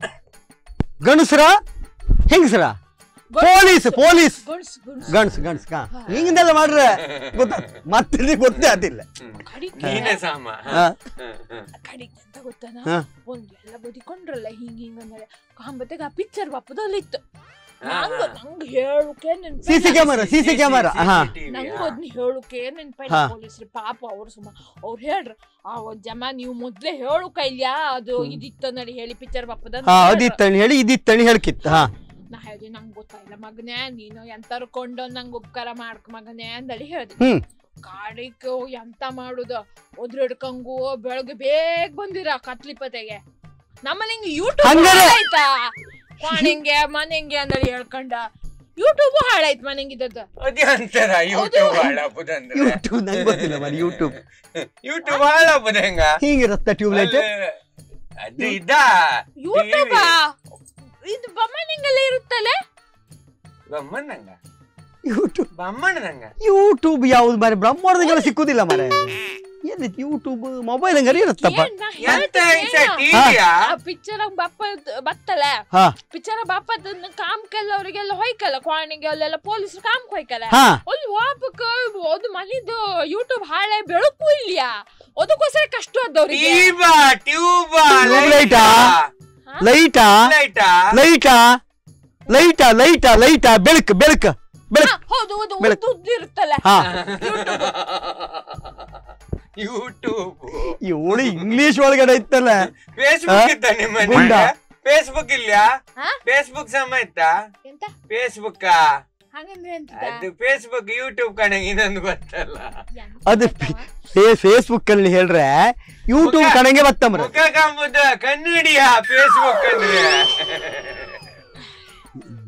ಗಣಸ್ರ ಹೆಂಗಸ್ರ ಪೊಲೀಸ್ ಪೊಲೀಸ್ ಗಂಡ್ಸ್ ಗಂಡ್ಸ್ ಗಣಸ್ ಗಣಸ್ ಹಾ ಹಿಂಗಿಂದೆಲ್ಲ ಮಾಡ್ರೆ ಗೊತ್ತ ಮತ್ತೆ ಗೊತ್ತೇ ಆತಿಲ್ಲ ಕಡಿಕ್ ನೀನೇ ಸಾಮ ಹಾ. ಕಡಿಕ್ ಅಂತ ಗೊತ್ತಾನ ಹಾ. ಒಂದ್ ಎಲ್ಲ ಬದಿಕೊಂಡ್ರಲ್ಲ ಹಿಂಗ್ ಹಿಂಗ್ ಅಂದ್ರೆ ಕಾಂಬತ್ತೆಗ ಆ ಪಿಕ್ಚರ್ ಬಪ್ಪದಲ್ಲಿತ್ತು ನಂಗ ನಂಗ್ ಹೇಳುಕೆ ನೆನ್ಪ C C camera C C camera ಹಾ ನಂಗ ಅದ್ನ ಹೇಳುಕೆ ನೆನ್ಪಾಯ್ತು ಹಾ. ಪೊಲೀಸ್ರು ಪಾಪ ಅವ್ರು ಸುಮ್ಮ ಅವ್ರು ಹೇಳ್ರು ಆ ಒಂದ್ ಜಮ ನೀವು ಮೊದ್ಲೇ ಹೇಳು ಕೈಲ್ಯಾ ಅದು ಇದಿತ್ತ ನಡಿ ಹೇಳಿ ಪಿಕ್ಚರ್ ಬಪ್ಪದ ಹಾ ಅದಿತ್ತಣಿ ಹೇಳಿ ಇದಿತ್ತಣಿ ಹೇಳ್ಕಿತ್ತು ಹಾ ನಾ ಹೇಳ್ದೆ ನಂಗ್ ಗೊತ್ತಾಯಿಲ್ಲ ಮಗನೇ ನೀನು ಎಂತಾರು ಕೊಂಡು ನಂಗ್ ಉಪಕಾರ ಮಾಡ್ಕ ಮಗನೇ ಅಂದಳಿ ಹೇಳ್ದೆ ಹ್ಮ್ ಕಾಡಿಕ್ ಎಂತ ಮಾಡುದ ಒದ್ರಡ್ಕಂಗು ಬೆಳಗ್ಗೆ ಬೇಗ ಬಂದಿರ ಕತ್ಲಿಪತೆಗೆ ನಮ್ಮಲ್ಲಿ ಹಿಂಗ್ ಯೂಟ್ಯೂಬ್ ಹಂಗಾರೆ- ಹಾಳಾಯ್ತಾ ಕೋಣೆಂಗೆ ಮನೆಂಗೆ ಅಂದಳಿ ಹೇಳ್ಕೊಂಡ ಯೂಟ್ಯೂಬ್ ಹಾಳಾಯ್ತು ಮನೆಂಗಿದ್ದದ್ದು ಅದೇ ಅಂತಾರ ಯೂಟ್ಯೂಬ್ ಹಾಳಾಪುದಂದ್ರೆ ಯೂಟ್ಯೂಬ್ ನಂಗೆ ಗೊತ್ತಿಲ್ಲ ಮರಿ ಯೂಟ್ಯೂಬ್ ಯೂಟ್ಯೂಬ್ ಹಾಳಾಪುದ ಹೆಂಗ ಹಿಂಗಿರತ್ತ ಟ್ಯೂಬ್ ಲೈಟ್ ಅಲ್ಲ, ಅದು ಇದ ಯೂಟ್ಯೂಬ್ ಇದು ಬಮ್ಮನಿಂಗೆಲ್ಲ ಇರುತ್ತಲ್ಲ ಬಮ್ಮಣ್ಣಂಗ ಯೂಟ್ಯೂಬ್ ಬಮ್ಮಣ್ಣಂಗ ಯೂಟ್ಯೂಬ್ ಯಾವ್ದು ಮಾರೆ ಬ್ರಹ್ಮಾಂಡದಂಗೆಲ್ಲ ಸಿಕ್ಕುದಿಲ್ಲ ಮಾರೆ ಏನ್ ಯೂಟ್ಯೂಬ್ ಮೊಬೈಲ್ ಹಂಗಾರೆ ಇರುತ್ತಪ್ಪ ಏನ್ ನಾ ಎಂತ ಹೇಳ್ತೀನಿ ಏನು? ಟಿವಿಯಾ ಆ ಪಿಕ್ಚರ್ ಬಪ್ಪ ಬತ್ತಲ್ಲ ಹಾ ಪಿಕ್ಚರ್ ಬಾಪದನ್ನ ಕಾಮ್ಕೆಲ್ಲ ಅವರಿಗೆಲ್ಲ ಹೊಯ್ಕಲ್ಲ ಕ್ವಾಣಿಗೆ ಅಲ್ಲೆಲ್ಲ ಪೊಲೀಸರು ಕಾಮ್ ಹೊಯ್ಕಲ್ಲ ಹಾ ಅಲ್ಲಿ ವಾಪಕ್ಕ ಅದು ಮನಿದು ಯೂಟ್ಯೂಬ್ ಹಾಳೆ ಬೆಳಕು ಇಲ್ಯಾ ಅದಕ್ಕೋಸ್ಕರ ಕಷ್ಟ ಆದವ್ರಿಗೆ ಟಿವಾ ಟ್ಯೂಬ Tube light ಆ? ಲೈಟಾ ಲೈಟಾ ಲೈಟಾ ಲೈಟಾ ಲೈಟಾ ಲೈಟಾ ಬೆಳಕು ಬೆಳಕು ಬೆಳಕು ಹೌದು ಹೌದು ಬೆಳಕು. ಉದ್ದು ಉದ್ದು ಇರುತ್ತಲ್ಲ ಹಾ ಯೂಟ್ಯೂಬ್ ಇವಳು ಇಂಗ್ಲಿಷ್ ಒಳಗಡೆ ಇತ್ತಲ್ಲ ಫೇಸ್ಬುಕ್ ಇತ್ತ ನಿಮ್ಮ ಗುಂಡ. ಫೇಸ್ಬುಕ್ ಇಲ್ಯಾ ಹಾ? ಫೇಸ್ಬುಕ್ ಸಮ ಇತ್ತಾ ಎಂತ ಫೇಸ್ಬುಕ್ ಹಂಗಂದ್ರೆ ಎಂತ ಅದು ಫೇಸ್ಬುಕ್ ಯೂಟ್ಯೂಬ್ ಕಣಂಗ್ ಇನ್ನೊಂದು ಗೊತ್ತಲ್ಲ ಅದು ಫೇಸ್ಬುಕ್ ಅಲ್ಲಿ ಹೇಳ್ರೆ ಯೂಟ್ಯೂಬ್ ಕಣಂಗೆ ಬತ್ತಮ್ರ ಮುಖ ಕಾಂಬುದ ಕನ್ನಡಿಯ ಫೇಸ್ಬುಕ್ ಅಂದ್ರೆ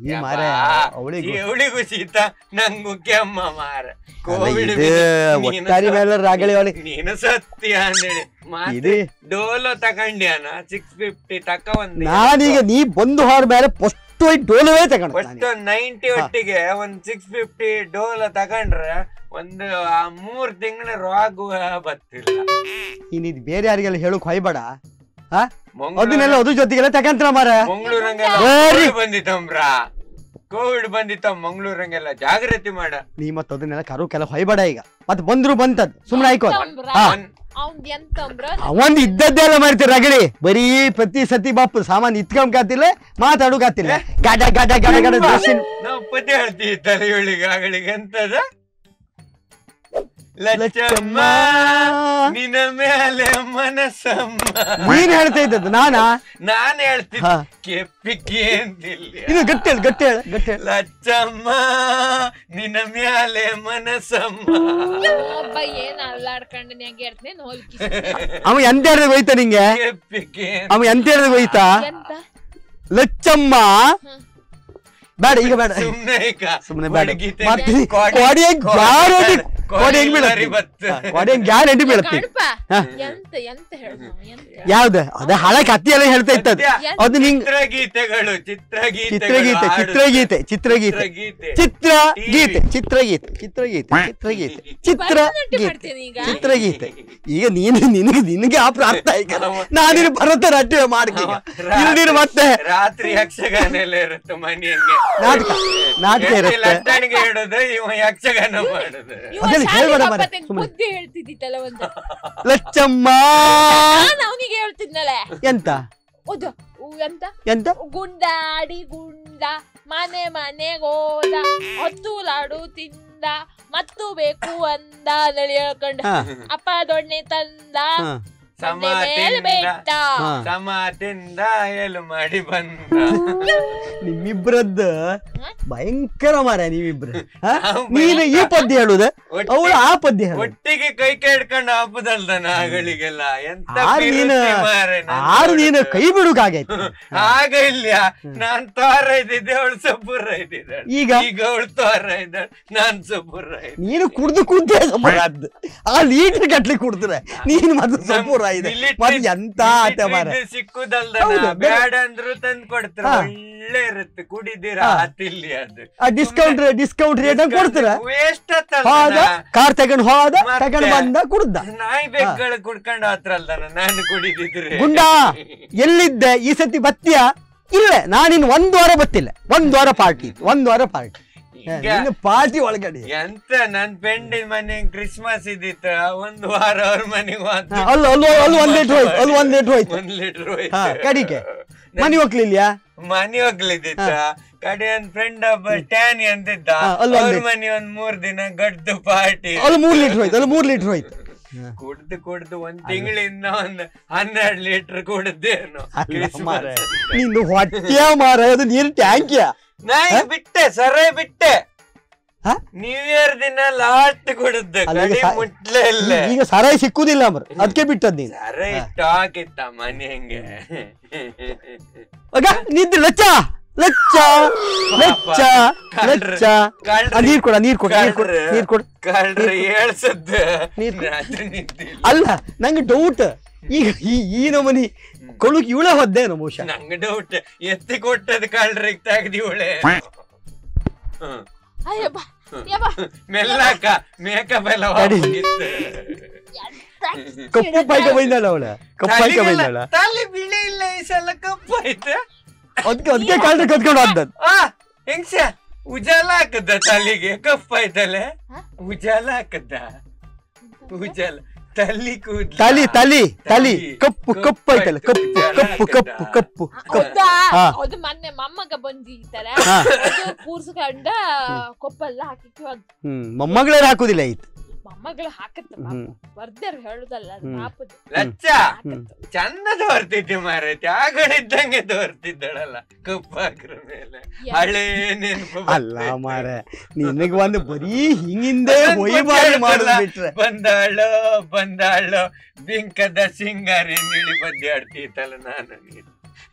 ಈ ಮಾರ ಅವಳಿಗೂ ಅವಳಿಗೂ ಶೀತ ನಂಗೂ ಕೆಮ್ಮ ಮಾರ ಕೋವಿಡ್ ಇದು ಒಟ್ಟಾರಿ ಮೇಲೆ ರಾಗಳಿ ಅವಳಿಗೆ ನೀನು ಸತ್ಯ ಅಂದೇಳಿ ಮತ್ತೆ ಇದು ಡೋಲೋ ತಕೊಂಡ್ಯಾನ ಸಿಕ್ಸ್ ಫಿಫ್ಟಿ ತಕ ಒಂದ್ ನಾನೀಗ ನೀ ಬಂದು ಹೋದ ಮೇಲೆ ಫಸ್ಟ್ ಹೋಗಿ ಡೋಲವೇ ತಗೊಂಡು ಫಸ್ಟ್ ನೈಂಟಿ ಒಟ್ಟಿಗೆ ಒಂದ್ ಸಿಕ್ಸ್ ಫಿಫ್ಟಿ ಡೋಲ ತಗೊಂಡ್ರೆ ಒಂದು ಆ ಮೂರ್ ತಿಂಗಳ ರೋಗ ಬತ್ತಿಲ್ಲ ನೀನ್ ಇದು ಬೇರೆ ಯಾರಿಗೆಲ್ಲ ಹೇಳಕ್ ಹೊಯ್ಬೇಡ ಹಾ ಮಂಗ್ಳೂರ್- ಅದನ್ನೆಲ್ಲ ಅದ್ರ ಜೊತೆಗೆಲ್ಲ ತಗಂತ್ರ ಮಾರ ಮಂಗ್ಳೂರಂಗೆಲ್ಲ ಬೇರೆ- ಕೋವಿಡ್ ಬಂದಿತ್ತಂಬ್ರ ಕೋವಿಡ್ ಬಂದಿತ್ತ ಮಂಗ್ಳೂರಂಗೆಲ್ಲ ಜಾಗೃತಿ ಮಾಡ ನೀ ಮತ್ತ ಅದನ್ನೆಲ್ಲ ಕರೋಕೆಲ್ಲ ಹೊಯ್ಬೇಡ ಈಗ ಮತ್ ಬಂದ್ರು ಬಂತದ್ ಸುಮ್ನೆ ಆಯ್ಕೋ ಎಂತಂಬ್ರ? ಹಾ. ಅವ್ನ್ ಎಂತಂಬ್ರ ಅವಂದ್ ಇದ್ದದ್ದೆಲ್ಲ ಮಾಡ್ತೀರ ರಗಳಿ ಬರೀ ಪ್ರತಿ ಸತಿ ಬಾಪು ಸಾಮಾನ್ ಇತ್ಕೊಂಬಕಾತಿಲ್ಲ ಮಾತಾಡೋಕಾತಿಲ್ಲ ಗಡ ಗಡ ಗಡ ಗಡ ಡ್ರೆಸ್ಸಿನ ನಾವು ಪತಿ ಹೇಳ್ತೀವಿ ತಲೆಯುಳಿಗೆ ಆಗಳಿಗೆ ಎಂತದ ಲಚ್ಚಮ್ಮ ನಿನ್ನ ಮೇಲೆ ಮನಸ್ಸಮ್ಮ ನೀನ್ ಹೇಳ್ತಾ ಇದ್ದದ್ದು ನಾನಾ ನಾನ್ ಹೇಳ್ತಿದ್ದೆ ಹಾ. ಕೆಪ್ಪಿಗೆ ಅಂತಿಲ್ಲ ಇದು ಗಟ್ಟಿ ಹೇಳು ಗಟ್ಟಿ ಹೇಳು ಗಟ್ಟಿ ಹೇಳು ಲಚ್ಚಮ್ಮ ನಿನ್ನ ಮ್ಯಾಲೆ ಮನಸ್ಸಮ್ಮ ಒಬ್ಬ ಏನ್ ಅಲ್ಲಾಡ್ಕೊಂಡು ಹೆಂಗೆ ಇರ್ತೇನೆ ಹೋಲ್ಕಿ ಅವ ಎಂತ ಹೇಳಿದ್ರೆ ಹೋಯ್ತಾ ನಿಂಗೆ ಕೆಪ್ಪಿಗೆ ಅವ ಎಂತ ಹೇಳಿದ್ರೆ ಹೋಯ್ತಾ ಎಂತ ಲಚ್ಚಮ್ಮ ಬೇಡ ಈಗ ಬೇಡ ಸುಮ್ನೆ ಈಗ ಸುಮ್ನೆ ಬೇಡ ಬಡಗೀತೆ ಮಾಡ್ತೀನಿ ಕೋಡಿ- ಕೋಡಿ ಹೆಂಗ್ ಕೋಡಿ- ಗ್ಯಾರಂಟಿ ಕೋಡಿ ಕೋಡಿ ಹೆಂಗ್ ಇಲ್ಲರಿ ಬೀಳತ್ತಿ ಬತ್ತು. ಕೋಡಿ ಹೆಂಗ್ ಗ್ಯಾರಂಟಿ ಬೀಳತ್ತಿ ಕಣಪ ಹಾ. ಎಂತ ಎಂತ ಹೇಳು ಎಂತ ಯಾವ್ದು ಅದೇ ಹಳ ಕತ್ತಿ ಎಲ್ಲ ಹೇಳ್ತಾ ಇತ್ತದ ಸತ್ಯ. ಅದು ನಿಂಗ್ ಚಿತ್ರಗೀತೆಗಳು ಚಿತ್ರಗೀತೆಗಳು ಚಿತ್ರಗೀತೆ ಹಾಡು- ಚಿತ್ರಗೀತೆ ಚಿತ್ರಗೀತೆ ಚಿತ್ರಗೀತೆ ಚಿತ್ರಗೀತೆ ಚಿತ್ರಗೀತೆ ಚಿತ್ರಗೀತೆ ಚಿತ್ರಗೀತೆ ಭರತನಾಟ್ಯ ಚಿತ್ರಗೀತೆ ಮಾಡ್ತೀನಿ ಈಗ ಚಿತ್ರಗೀತೆ ಈಗ ನೀನು ನಿನಗೆ ನಿನಗೆ ಆ ಪ್ರಾರ್ಥ ಈಗ ನಾನಿನ್ನು ಭರತನಾಟ್ಯ ಮಾಡ್ತೀನಿ ಈಗ ನೀನು ಮತ್ತೆ ರಾತ್ರಿ ಯಕ್ಷಗಾನ ಎಲ್ಲ ಇರುತ್ತೆ ಮನೆಯಂಗೆ ನಾಟಕ ನಾಟಕ ಇರುತ್ತೆ ಲಟ್ಟಣಿಗೆ ಇಡೋದು ಇವ ಯಕ್ಷಗಾನ ಮಾಡುದು ಇವ ಅದೆಲ್ಲ ಶಾಲೆಗೆ ಹೇಳ್ಬೇಡ ಹಬ್ಬ ಮಾರ್ರೆ, ತೆಗ್ದು ಸುಮ್ನೆ. ಬುದ್ಧಿ ಹೇಳ್ತಿದ್ದಿತ್ತಲ್ಲ ಒಂದು ಲಚ್ಚಮ್ಮ ನಾನು ಅವನಿಗೆ ಹೇಳ್ತಿದ್ನಲ್ಲ ಎಂತ ಅದು ಉ, ಎಂತ ಎಂತ ಗುಂಡಾಡಿ ಗುಂಡ ಮನೆ ಮನೆಗೋದ ಹತ್ತು ಲಾಡು ತಿಂದ ಮತ್ತು ಬೇಕು ಅಂದ ನಳಿ ಹೇಳ್ಕೊಂಡ ಹಾ ಅಪ್ಪ ದೊಣ್ಣೆ ತಂದ ಹಾ ಬಂಡೆ ಮೇಲೆ ಸಮಾತಿಂದ ಬೆಟ್ಟ ಹಾ. ಸಮಾತಿಂದ ಏಳು ಮಾಡಿ ಬಂದ ನಿಮ್ಮಿಬ್ರದ್ದ ಭಯಂಕರ ಮಾರ ನೀವಿಬ್ರು ಹಾ? ನಾವು ನೀನು ಈ ಪದ್ಯ ಹೇಳುದ ಒಟ್ಟಿಗೆ- ಅವಳು ಆ ಪದ್ಯ ಹೇಳುದು ಒಟ್ಟಿಗೆ ಕೈ ಕೈ ಹಿಡ್ಕೊಂಡು ಹಬ್ಬದಲ್ದ ನಾಗಳಿಗೆಲ್ಲ ಎಂತ ಆರು ನೀನು ಪಿರುತಿ ಮಾರ್ರೆ ನಾನ್ ಆರು ನೀನು ನೋಡುದು. ಕೈ ಬಿಡುಕಾಗೈತಿ ಆಗ ಇಲ್ಲ ನಾನ್ ತೋರ ಇದ್ದಿದ್ದೆ ಅವಳು ಸಬ್ಬುರ ಇದ್ದಿದ್ದಾಳೆ ಈಗ? ಈಗ ಅವಳು ತೋರ ಇದ್ದಾಳೆ ನಾನ್ ಸಬ್ಬುರ ಇದ್ದೆ ನೀನು ಕುಡ್ದು ಕುದ್ದೆ ಸಪುರಾದ್ ಆ ಲೀಟರ್ ಗಟ್ಲೆ ಕುಡ್ದ್ರೆ ನೀನು ಮತ್ತೆ ಸಪುರ ಇದೆ Military- ಮತ್ತೆ ಎಂತ ಆಟ ಮಾರ military ಸಿಕ್ಕುದಲ್ದ ಹೌದು, ಬೇಡ ಅಂದ್ರು ತಂದ್ ಕೊಡ್ತಾರ ಹಾ. ಒಳ್ಳೆ ಇರುತ್ತೆ ಕುಡಿದಿರಾ ಹಾ. ಆತಿಲ್ಲಿ ಅದು ಆ ಡಿಸ್ಕೌಂಟ್ ಡಿಸ್ಕೌಂಟ್ ರೇಟ್ ಕೊಡ್ತೀರ ವೇಸ್ಟ್ ಹೋದ ಕಾರ್ ತಗೊಂಡ್ ಹೋದ ಮತ್ತೆ? ತಗೊಂಡ್ ಬಂದ ಕುಡ್ದ ನಾಯಿ ಬೆಕ್ಕಗಳು ಕುಡ್ಕೊಂಡು ಹತ್ರಲ್ದನ ನಾನು ಕುಡಿದಿದ್ರೆ ಗುಂಡ ಎಲ್ಲಿದ್ದೆ ಈ ಸತಿ ಬತ್ತೀಯ ಇಲ್ಲ ನಾನಿನ್ ಒಂದ್ ವಾರ ಬತ್ತಿಲ್ಲ ಒಂದ್ ವಾರ ಪಾರ್ಟಿ ಒಂದ್ ವಾರ ಪಾರ್ಟಿ ಈಗ ನೀನು ಪಾರ್ಟಿ ಒಳಗಡೆ ಎಂತ ನನ್ ಫ್ರೆಂಡಿನ ಮನೆ ಕ್ರಿಸ್ಮಸ್ ಇದ್ದಿತ್ತ ಒಂದ್ ವಾರ ಅವ್ರ ಮನೆಗೆ ಹೋದ ಹಾ, ಅಲ್ಲೂ ಅಲ್ಲೂ ಅಲ್ಲೂ ಒಂದ್ ಲೀಟ್ರ್ ಹೋಯ್ತು ಅಲ್ಲೂ ಒಂದ್ ಲೀಟ್ರ್ ಹೋಯ್ತು ಒಂದ್ ಲೀಟರ್ ಹಾ ಕಡಿಕೆ ಮನೆ ಹೋಗ್ಲಿಲ್ಯಾ ಮನೆ ಹೋಗ್ಲಿದ್ದಿತ್ತ ಕಡೆ ಒಂದ್ ಫ್ರೆಂಡ್ ಒಬ್ಬ ಟ್ಯಾನಿ ಅಂತಿದ್ದ ಹಾ, ಅಲ್ಲಿ ಒಂದ್ ಅವ್ರ ಲೀಟ್ರ್. ಮನೆ ಒಂದ್ ಮೂರ್ ದಿನ ಗಡ್ದು ಪಾರ್ಟಿ ಅಲ್ಲಿ ಮೂರ್ ಲೀಟ್ರ್ ಹೋಯ್ತು ಅಲ್ಲಿ ಮೂರ್ ಲೀಟ್ರ್ ಹೋಯ್ತು ಕುಡ್ದು ಕುಡ್ದು ಒಂದ್ ತಿಂಗಳಿಂದ ಒಂದ್ ಹನ್ನೆರಡ್ ಲೀಟರ್ ಕುಡ್ದೇನು ಅಲ್ಲ ಮಾರ್ರೆ. ನಿಂದು ಹೊಟ್ಟೆಯ ಮಾರ ಅದು ನೀರು ಟ್ಯಾಂಕಿಯ ನಾ ಈಗ ಬಿಟ್ಟೆ ಸರೇ ಬಿಟ್ಟೆ ಹಾ? ನ್ಯೂ ಇಯರ್ ದಿನ ಲಾಸ್ಟ್ ಕುಡಿದ್ದೆ ಅಲ್ಲ, ಈಗ ಕಡಿ ಸಾ- ಮುಟ್ಲೇ ಇಲ್ಲ ಈಗ ಸರಾಯಿ ಸಿಕ್ಕುದಿಲ್ಲ ಮರ ಅದಕ್ಕೆ ಬಿಟ್ಟದ್ ನೀನು ಸರೇ ಸ್ಟಾಕ್ ಇತ್ತ ಮನೆ ಹಂಗೆ ಆಗ ನಿಂತು ಲಚ್ಚ ಲಚ್ಚ ಲಚ್ಚ ಕಳ್ರು. ಲಚ್ಚ ಕಳ್ರು. ಆ, ನೀರ್ ಕೊಡ ನೀರ್ ಕೊಡ ನೀರ್ ಕೊಡ ಕಳ್ರು. ನೀರ್ ಕೊಡ ಕಳ್ರ ಹೇಳ್ಸದ್ದ ನೀರ್- ರಾತ್ರಿ ನಿದ್ದಿಲ್ಲ ಅಲ್ಲ ನಂಗೆ ಡೌಟ್ ಈಗ ಈ ಈ ನಮನಿ ಕೊಳುಕ್ ಇವಳೆ ಹೊದ್ದೇನು ಬಹುಶಃ ನಂಗೆ ಡೌಟ್ ಎತ್ತಿ ಕೊಟ್ಟದ ಕಳ್ರಿಗೆ ತೆಗ್ದಿವಳೆ ಅಯ್ಯಬ್ಬ ಯಬ್ಬ ಮೆಲ್ಲಕ ಮೇಕಪ್ ಎಲ್ಲ ತಡಿ. ಹೋಗಿತ್ತು ಕಪ್ಪು ಪಾಯ್ಕ ಬೈದಾಳ ಅವಳ ಕಪ್ಪು ಪಾಯ್ಕ ತಲೆಗೆಲ್ಲ- ಬೈದಾಳ ತಲೆ ಬಿಳಿ ಇಲ್ಲ ಈ ಸಲ ಕಪ್ಪು ಆಯ್ತು ಅದಕ್ಕೆ ಅದಕ್ಕೆ ಕಾಲ್ರೆ ಕತ್ಕೊಂಡು ಹೋದ್ದದ್ ಆ ಹೆಂಗ್ಸ ಉಜಾಲ ಹಾಕದ ತಲೆಗೆ ಕಪ್ಪು ಆಯ್ತಲೆ ಹ? ಉಜಾಲ ಹಾಕದ ಉಜಾಲ ತಲಿ ಕೂದ್ಲ ತಲಿ ತಲಿ ತಲಿ ತಲಿ. ಕಪ್ಪು ಕಪ್ಪು ಐತಲ್ಲ ಕಪ್ಪು ಕಪ್ಪು ಕಪ್ಪು ಕಪ್ಪು ಕಪ್ಪು ಹೌದಾ ಹಾ. ಅದು ಮೊನ್ನೆ ಮೊಮ್ಮಗ ಬಂದಿತ್ತಲ್ಲ ಹಾ. ಅದು ಕೂರ್ಸ್ಕೊಂಡ ಕೊಪ್ಪೆಲ್ಲ ಹಾಕಿತ್ತು ಅದು ಹ್ಮ್ ಮೊಮ್ಮಗಳೇ ಹಾಕುದಿಲ್ಲ ಐತ್ ಮೊಮ್ಮಗಳು ಹಾಕತ್ತ ಹ್ಮ್ ಬರ್ದೇರು ಹೇಳುದಲ್ಲ ಅದು ಹ್ಮ್. ಪಾಪದ ಲಚ್ಚ ಚಂದ ತೋರ್ತಿದ್ದೆ ಮಾರ ತ್ಯಾಗಡಿದ್ದಂಗೆ ತೋರ್ತಿದ್ದಳಲ್ಲ ಕಪ್ಪು ಹಾಕ್ರ ಮೇಲೆ ಹಳೇ ನೆನಪು ಅಲ್ಲ ಮಾರ ನಿನಗೆ ಒಂದು ಬರೀ ಹಿಂಗಿಂದೆ ಹೊಯ್ಬಾರಿ ಮಾಡೋದು ಬಿಟ್ರೆ ಬಂದಾಳೋ ಬಂದಾಳೋ ಬಿಂಕದ ಸಿಂಗಾರಿ ನಿಳಿ ಬದ್ದೆ ಆಡ್ತಿತ್ತಲ್ಲ ನಾನು ನೀನು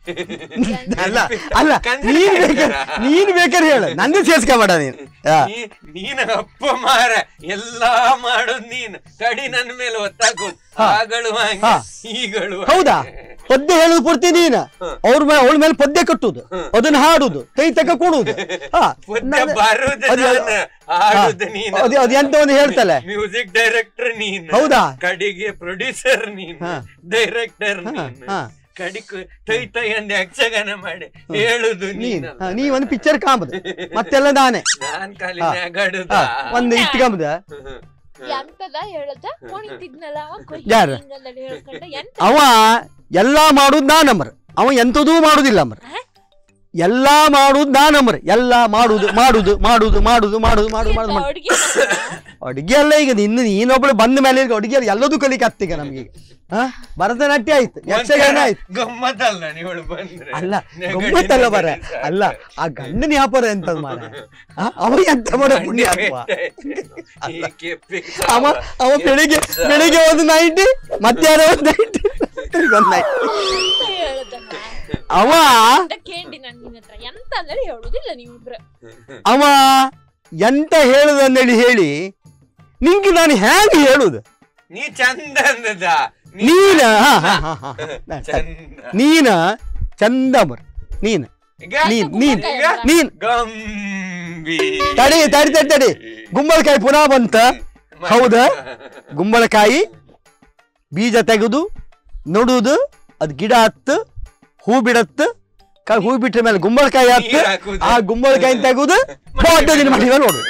ಅಲ್ಲ ಅಲ್ಲ ನೀನ್ ಬೇಕಾರೆ ನೀನ್ ಬೇಕಾರೆ ಹೇಳು ನಂದು ಸೇರ್ಸ್ಕೊಬೇಡ ನೀನು ಆ, ನೀ- ನೀನು ಅಪ್ಪ ಮಾರ ಎಲ್ಲಾ ಮಾಡೋದ್ ನೀನು ಕಡಿ ನನ್ನ ಮೇಲೆ ಒತ್ತಾಕೋದು ಆಗಳು ಹಂಗೆ ಹಾ. ಈಗಳು ಹೌದಾ ಪದ್ಯ ಹೇಳುದು ಪೂರ್ತಿ ನೀನ ಅವ್ರ ಮೇಲೆ ಅವಳ ಮೇಲೆ ಪದ್ಯ ಕಟ್ಟುದು ಅದನ್ನ ಹಾಡುದು ಕೈ ತಕ ಕೊಡುದು ಹಾ, ಪದ್ಯ ನನ್ನ- ಬರುದು ಅದು- ನಾನು, ಆಡುದು ನೀನು ಅದು ಅದು ಎಂತ ಒಂದು ಹೇಳ್ತಲೆ ಮ್ಯೂಸಿಕ್ ಡೈರೆಕ್ಟರ್ ನೀನು ಹೌದಾ? ಕಡಿಗೆ ಪ್ರೊಡ್ಯೂಸರ್ ನೀನು ಹಾ. ಡೈರೆಕ್ಟರ್ ಹಾ, ನೀನು ಹಾ. ಕಡಿಕ್ ತೈ ತೈ ಅಂದ್ ಯಕ್ಷಗಾನ ಮಾಡಿ ಹೇಳುದು ನೀನ್ ನೀನು ಹಾ, ನೀ ಒಂದು ಪಿಕ್ಚರ್ ಕಾಂಬುದು ಮತ್ತೆಲ್ಲ ನಾನೇ ನಾನ್ ಖಾಲಿ ಹಾ. ನಗಾಡುದ ಹಾ, ಒಂದು ಇಟ್ಕೊಂಬುದ ಎಂತದ ಹೇಳದ ಕುಣಿತಿದ್ನಲ್ಲ ಅವ ಕೊಯ್ ಯಾರು? ಹಿಂಗಂದೆಲ್ಲ ಹೇಳ್ಕೊಂಡ ಎಂತ ಅವ ಎಲ್ಲಾ ಮಾಡುದ್ ನಾನಮ್ಮರ್ ಅವ ಎಂತದೂ ಮಾಡುದಿಲ್ಲ ಅಮ್ಮರ್ ಎಲ್ಲಾ ಮಾಡುದ್ ನಾನಮ್ಮರ್ ಎಲ್ಲಾ ಮಾಡುದು ಮಾಡುದು ಮಾಡುದು ಮಾಡುದು ಮಾಡುದು ಮಾಡುದು ಮಾಡುದು ಮಾಡುದು ಅಡ್ಗೆ ಮಾಡ್ತಾನ? ಅಡಿಗೆ ಎಲ್ಲ ಈಗ ಇನ್ನು ನೀನೊಬ್ಳು ಬಂದ ಮೇಲೆ ಈಗ ಅಡಿಗೆ ಎಲ್ಲದೂ ಕಲಿಕೆ ಈಗ ನಮ್ಗೆ ಹಾ ಭರತನಾಟ್ಯ ಆಯ್ತು ಯಕ್ಷಗಾನ ಆಯ್ತು ಗಮ್ಮತ್ತಲ್ಲ ನೀವಳು ಬಂದ್ರೆ ಅಲ್ಲ ನೆಗಡಿ ಗಮ್ಮತ್ತಲ್ಲ ಬರ ನೆಗಡಿ ಸಾಕು. ಅಲ್ಲ ಆ ಗಂಡನ ವ್ಯಾಪಾರ ಎಂತದ್ ಮಾರ ಆ, ಅವ ಎಂತ ಮಾಡ ಪುಣ್ಯ ಆತ್ಮ. ಈ ಕೆಪ್ಪಿಗೆ ಅವ ಅವ ಬೆಳಿಗ್ಗೆ ಬೆಳಿಗ್ಗೆ ಒಂದು ನೈಂಟಿ ಮಧ್ಯಾಹ್ನ ಒಂದು ನೈಂಟಿ ಒಂದು ನೈಂಟಿ ಎಂತ ಹೇಳದಮ್ಮ ಅವ ಅಂತ ಕೇಳಿ ನಾನು ನಿನ್ನ ಹತ್ರ ಎಂತ ಅಂದ್ರೆ ಹೇಳುದಿಲ್ಲ ನೀವಿಬ್ರು ಅವ ಎಂತ ಹೇಳುದಂದೇಳಿ ಹೇಳಿ ನಿಂಗೆ ನಾನು ಹೇಗೆ ಹೇಳುದು ನೀ ಚಂದ ಅಂದದ ನೀ ನೀನ ಹಾ, ಹಾ, ಹಾ, ಹಾ, ಹಾ. ಚಂದ ನೀನ ಚಂದಮರ್ ನೀನ್ ಈಗ ನೀನ್ ನೀನ್ ಈಗ ನೀನ್ ಗಂಬಿ ತಡಿ ತಡಿ ತಡಿ ತಡಿ ಗುಂಬಳಕಾಯಿ ಪುನಃ ಬಂತ ಹೌದಾ ಗುಂಬಳಕಾಯಿ ಬೀಜ ತೆಗೆದು ನಡುದು ಅದ್ ಗಿಡ ಹತ್ತು ಹೂ ಬಿಡತ್ತು ಕ- ಹೂ ಬಿಟ್ಟ ಮೇಲೆ ಗುಂಬಳಕಾಯಿ ಹತ್ತು ನೀರ್ ಹಾಕುದು. ಆ ಗುಂಬಳಕಾಯಿ ತೆಗೆದು ದಿನ ಮಡಿ ಮೇಲೆ ನೋಡು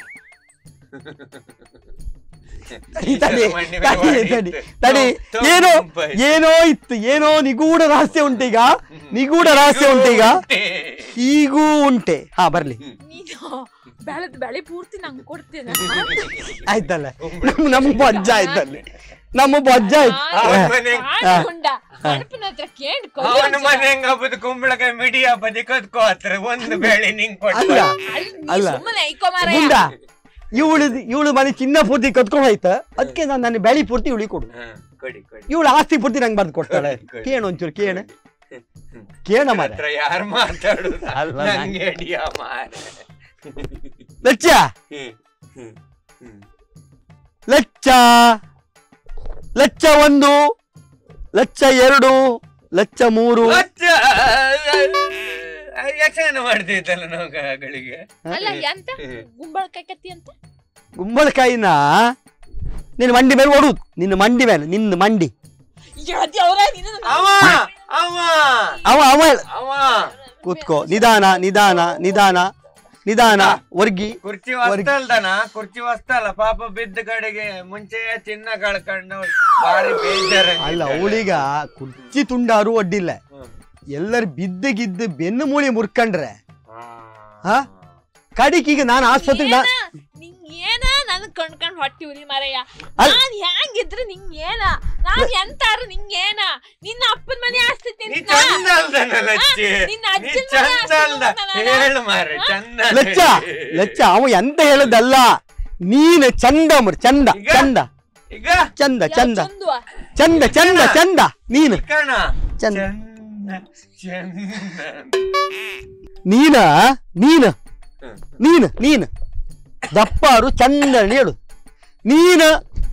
ತಡಿ ತಡಿ ಮಣ್ಣಿ ಮೇಲೆ ತಡಿ ಮಾಡಿ ತಡಿ ಇತ್ತು. ತಡಿ ತುಂಬ ಏನೋ ಇತ್ತು. ಏನೋ ಇತ್ತು ಏನೋ ನಿಗೂಢ ರಹಸ್ಯ ಉಂಟೀಗ ನಿಗೂಢ ರಹಸ್ಯ ಉಂಟೀಗ ಈಗೂ ಉಂಟೆ ಹಾ ಬರ್ಲಿ ನೀನು ಬೆಳೆದ ಬೆಳೆ ಪೂರ್ತಿ ನಂಗೆ ಕೊಡ್ತೀನಿ ಆಯ್ತಲ್ಲ ನಮ್ ನಮ್ಮ ಬಜ್ಜ ಆಯ್ತಲ್ಲಿ ನಮ್ಮ ಬಜ್ಜ ಆಯ್ತು ಅವನ್ ಮನೆಗ್- ಕಾಣ್ಕೊಂಡ ಗಣಪನ ಹತ್ರ ಕೇಳಿ ಅವನ ಮನೆ ಹೆಂಗ ಹಬ್ಬದ ಕುಂಬಳಕಾಯಿ ಮಿಡಿ ಹಬ್ಬದ ಕದ್ಕೋ ಹತ್ರ ಒಂದು ಬೇಳೆ ನಿಂಗ್ ಕೊಟ್ಟು ಅಲ್ಲ ಅಲ್ಲ. ಸುಮ್ಮನೆ ಐಕೋ ಮಾರ ಗುಂಡ ಇವಳು ಇವಳು ಮನೆ ಚಿನ್ನ ಪೂರ್ತಿ ಕತ್ಕೊಂಡು ಹೋಯ್ತ ಅದಕ್ಕೆ ನಾನು ನನ್ನ ಬೆಳಿ ಪೂರ್ತಿ ಇವಳಿಗೆ ಕೊಡು ಹಾ, ಕೊಡಿ ಕೊಡಿ ಇವಳು ಆಸ್ತಿ ಪೂರ್ತಿ ನಂಗೆ ಬರ್ದು ಕೊಡ್ತಾಳೆ ಕೊಡಿ. ಕೇಳು ಒಂಚೂರು ಕೇಳು ಕೇಳ ಮಾರ ಹತ್ರ ಯಾರು ಮಾತಾಡುದ ಅಲ್ಲ, ನಾನ್- ನಂಗೆ ಅಡಿಯ ಮಾರ ಲಚ್ಚ ಹ್ಮ್, ಹ್ಮ್, ಹ್ಮ್. ಲಚ್ಚ ಲಚ್ಚ ಒಂದು ಲಚ್ಚ ಎರಡು ಲಚ್ಚ ಮೂರು ಅಚ್ಚ, ಯಕ್ಷಗಾನ ಮಾಡ್ತಿದ್ದಲ್ಲ ನಾವು ಗಳಿಗೆ ಅಲ್ಲ ಎಂತ ಗುಂಬಳಕಾಯಿ ಕತ್ತಿ ಅಂತ ಗುಂಬಳಕಾಯಿನ ನಿನ್ನ ಮಂಡಿ ಮೇಲೆ ಓಡುದು ನಿನ್ನ ಮಂಡಿ ಮೇಲೆ ನಿನ್ನ ಮಂಡಿ ಅವ್ರ ನಿನ್ನ ಅವ ಅವ ಅವ ಅವ ಹೇಳ್- ಅವ ಕೂತ್ಕೋ ನಿಧಾನ ನಿಧಾನ ನಿಧಾನ ನಿಧಾನ ವರ್ಗಿ ಕುರ್ಚಿ ವಸ್ತಲ್ದನ ಕುರ್ಚಿ ವಸ್ತಲ್ಲ ಪಾಪ ಬಿದ್ದ ಕಡೆಗೆ ಮುಂಚೆ ಚಿನ್ನ ಕಳ್ಕೊಂಡು ಬಾರಿ ಬೇಜಾರ ಅಲ್ಲ ಅವಳಿಗ ಕುರ್ಚಿ ತುಂಡಾರು ಅಡ್ಡಿಲ್ಲ ಎಲ್ಲರೂ ಬಿದ್ದು ಗಿದ್ದು ಬೆನ್ನು ಮೂಳಿ ಮುರ್ಕಂಡ್ರೆ ಹಾ? ಕಡಿಕೀಗ ನಾನು ಆಸ್ಪತ್ರೆಗೆ ನಾ ನಿಂಗ್ ಏನ ನನ್ ಕಣ್ಕಂಡ್ ಹೊಟ್ಟಿ ಉರಿ ಮಾರಯ್ಯ ಅಲ್- ನಾನ್ ಹ್ಯಾಂಗಿದ್ರೆ ನಿಂಗ್ ಏನ ನಾನ್ ಎಂತಾರ ನಿಂಗ್ ಏನ ನಿನ್ನ ಅಪ್ಪನ ಮನೆ ಆಸ್ತಿ ನೀ ತಿಂತ ಚಂದ ಅಲ್ದನ ಲಚ್ಚಿ ನಿನ್ನ ನೀ ಅಜ್ಜನ್ ಮನೆ ಚಂದ ಆಸ್ತಿ ಅಲ್ದ ತಗೊಂಡನಲ್ಲ? ಹೇಳು ಮಾರೆ ಚಂದ ಲಚ್ಚ ಲಚ್ಚ ಅವ ಎಂತ ಹೇಳದಲ್ಲ ನೀನು ಚಂದ ಮರ್ ಚಂದ ಈಗ? ಚಂದ ಈಗ ಚಂದ ಚಂದ ಚಂದುವ ಚಂದ ಚಂದ ಚಂದ ನೀನು ಕಣ ಚಂದ. ಚಂದ ಚಂದ ನೀನ ನೀನು ಹ್ಮ್. ನೀನು ನೀನು ದಪ್ಪಾರು ಚಂದ ಹೇಳು ನೀನು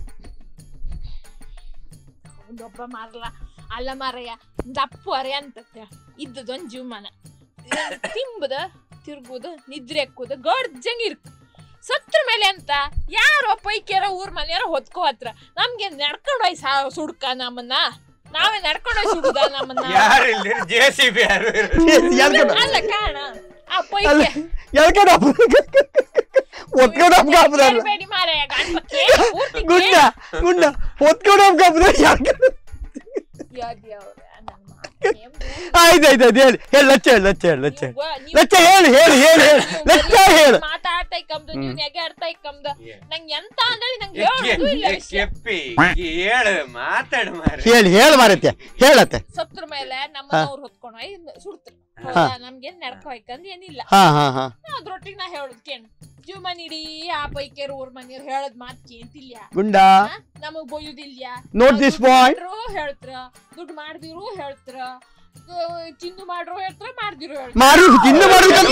ಒಂದೊಬ್ಬ ಮಾರಲ್ಲ ಅಲ್ಲ ಮಾರಯ್ಯ ದಪ್ಪು ಅರೆ ಅಂತ ಇದ್ದದೊಂದ್ ಜೀವಮಾನ ತಿಂಬುದ ತಿರ್ಗುದು ನಿದ್ರೆ ಎಕ್ಕುದು ಗಡ್ಜಂಗ್ ಇರ್ಕು ಸತ್ರ ಮೇಲೆ ಅಂತ ಯಾರೋ ಪೈಕ್ಯಾರ ಊರ್ ಮನೆಯಾರ ಹೊತ್ಕೋ ಹತ್ರ ನಮ್ಗೆ ನಡ್ಕೊಂಡ್ ಹೋಯ್ ಸಾ ಸುಡ್ಕ ನಮ್ಮನ್ನ ನಾವೇ ನಡ್ಕೊಂಡ್ ಹೋಯ್ ಸುಡುದ ನಮ್ಮನ್ನ ಯಾರು ಇಲ್ಲಿ ಜೆ ಸಿ ಬಿ ಯಾರು ಎಲ್ಕಡ ಅಲ್ಲ ಕಾಣ ಆ ಅಲ್ಲ ಪೈಕ್ಯ ಎಲ್ಕಡ ಒತ್ಕೊಂಡು ಹಬ್ಗಾಪದಲ್ಲ ಬೇಡಿ ಮಾರಯ್ಯ ಗಣಪ ಕೇಳಿ ಪೂರ್ತಿ ಗುಂಡ ಕೇಳಿ. ಗುಂಡ ಹೊತ್ಕೊಂಡು ಹಬ್ಗಾಪದ ಯಾಕೆ ಯಾ ದೇವ್ರೆ, ನನ್ ಮಾತ್ ಏನ್ ಆಯ್ತು ಆಯ್ತು ಆಯ್ತು ಹೇಳಿ ಹೇಳಿ ಲಚ್ಚ ಹೇಳಿ ಲಚ್ಚ ಹೇಳಿ ಲಚ್ಚ ಹೇಳಿ ನೀವು- ನೀವು- ಲಚ್ಚ ಹೇಳಿ ಹೇಳಿ ಹೇಳಿ ಹೇಳಿ ಲಚ್ಚ ಹೇಳು ಮಾತಾಡ್ತಾ ಇಕ್ಕಮ್ದು ನೀವ್ ನೆಗಾಡ್ತಾ ಇಕ್ಕಮ್ದು ಏ. ನಂಗೆ ಎಂತ ಅಂದೇಳಿ ನಂಗೆ ಹೇಳುದು ಇಲ್ಲ ವಿಷಯ. ಕೆಪ್ಪಿ ಹೇಳು ಮಾತಾಡು ಮಾರೆ ಹೇಳಿ ಹೇಳಿ ಮಾರತ್ತೆ ಹೇಳತ್ತೆ ಸತ್ರ ಮೇಲೆ ನಮ್ಮ ಅವ್ರು ಹೊತ್ಕೊಂಡು ಹೋಯ್ ಸುಡ್ತಾರೆ ಹಾ. ನಮ್ಗೇನ್ ನಡ್ಕೊ ಹೋಯ್ಕಂದ್ ಏನಿಲ್ಲ ಹಾ ಹಾ ಹಾ ಅದ್ರೊಟ್ಟಿಗೆ ನಾ ಹೇಳುದ್ ಕೇಳು ಜೀವಮನ್ ಇಡೀ ಆ ಪೈಕೇರು ಊರ್ ಮನೆಯವ್ರು ಹೇಳದ್ ಮಾತ್ ಕೇಂತಿಲ್ಲ ಗುಂಡ ನಮಗ್ ಬೊಯ್ಯುದಿಲ್ಲ Note this point. ಹೇಳ್ತ್ರ ದುಡ್ಡು ಮಾಡ್ದಿರು ಹೇಳ್ತ್ರ ಚಿನ್ನು ಮಾಡ್ರು ಹೇಳ್ತಾರ ಮಾಡ್ದಿರೋ ಹೇಳ್ತಾರ ಮಾರು ಇನ್ನು ಮಾಡುದು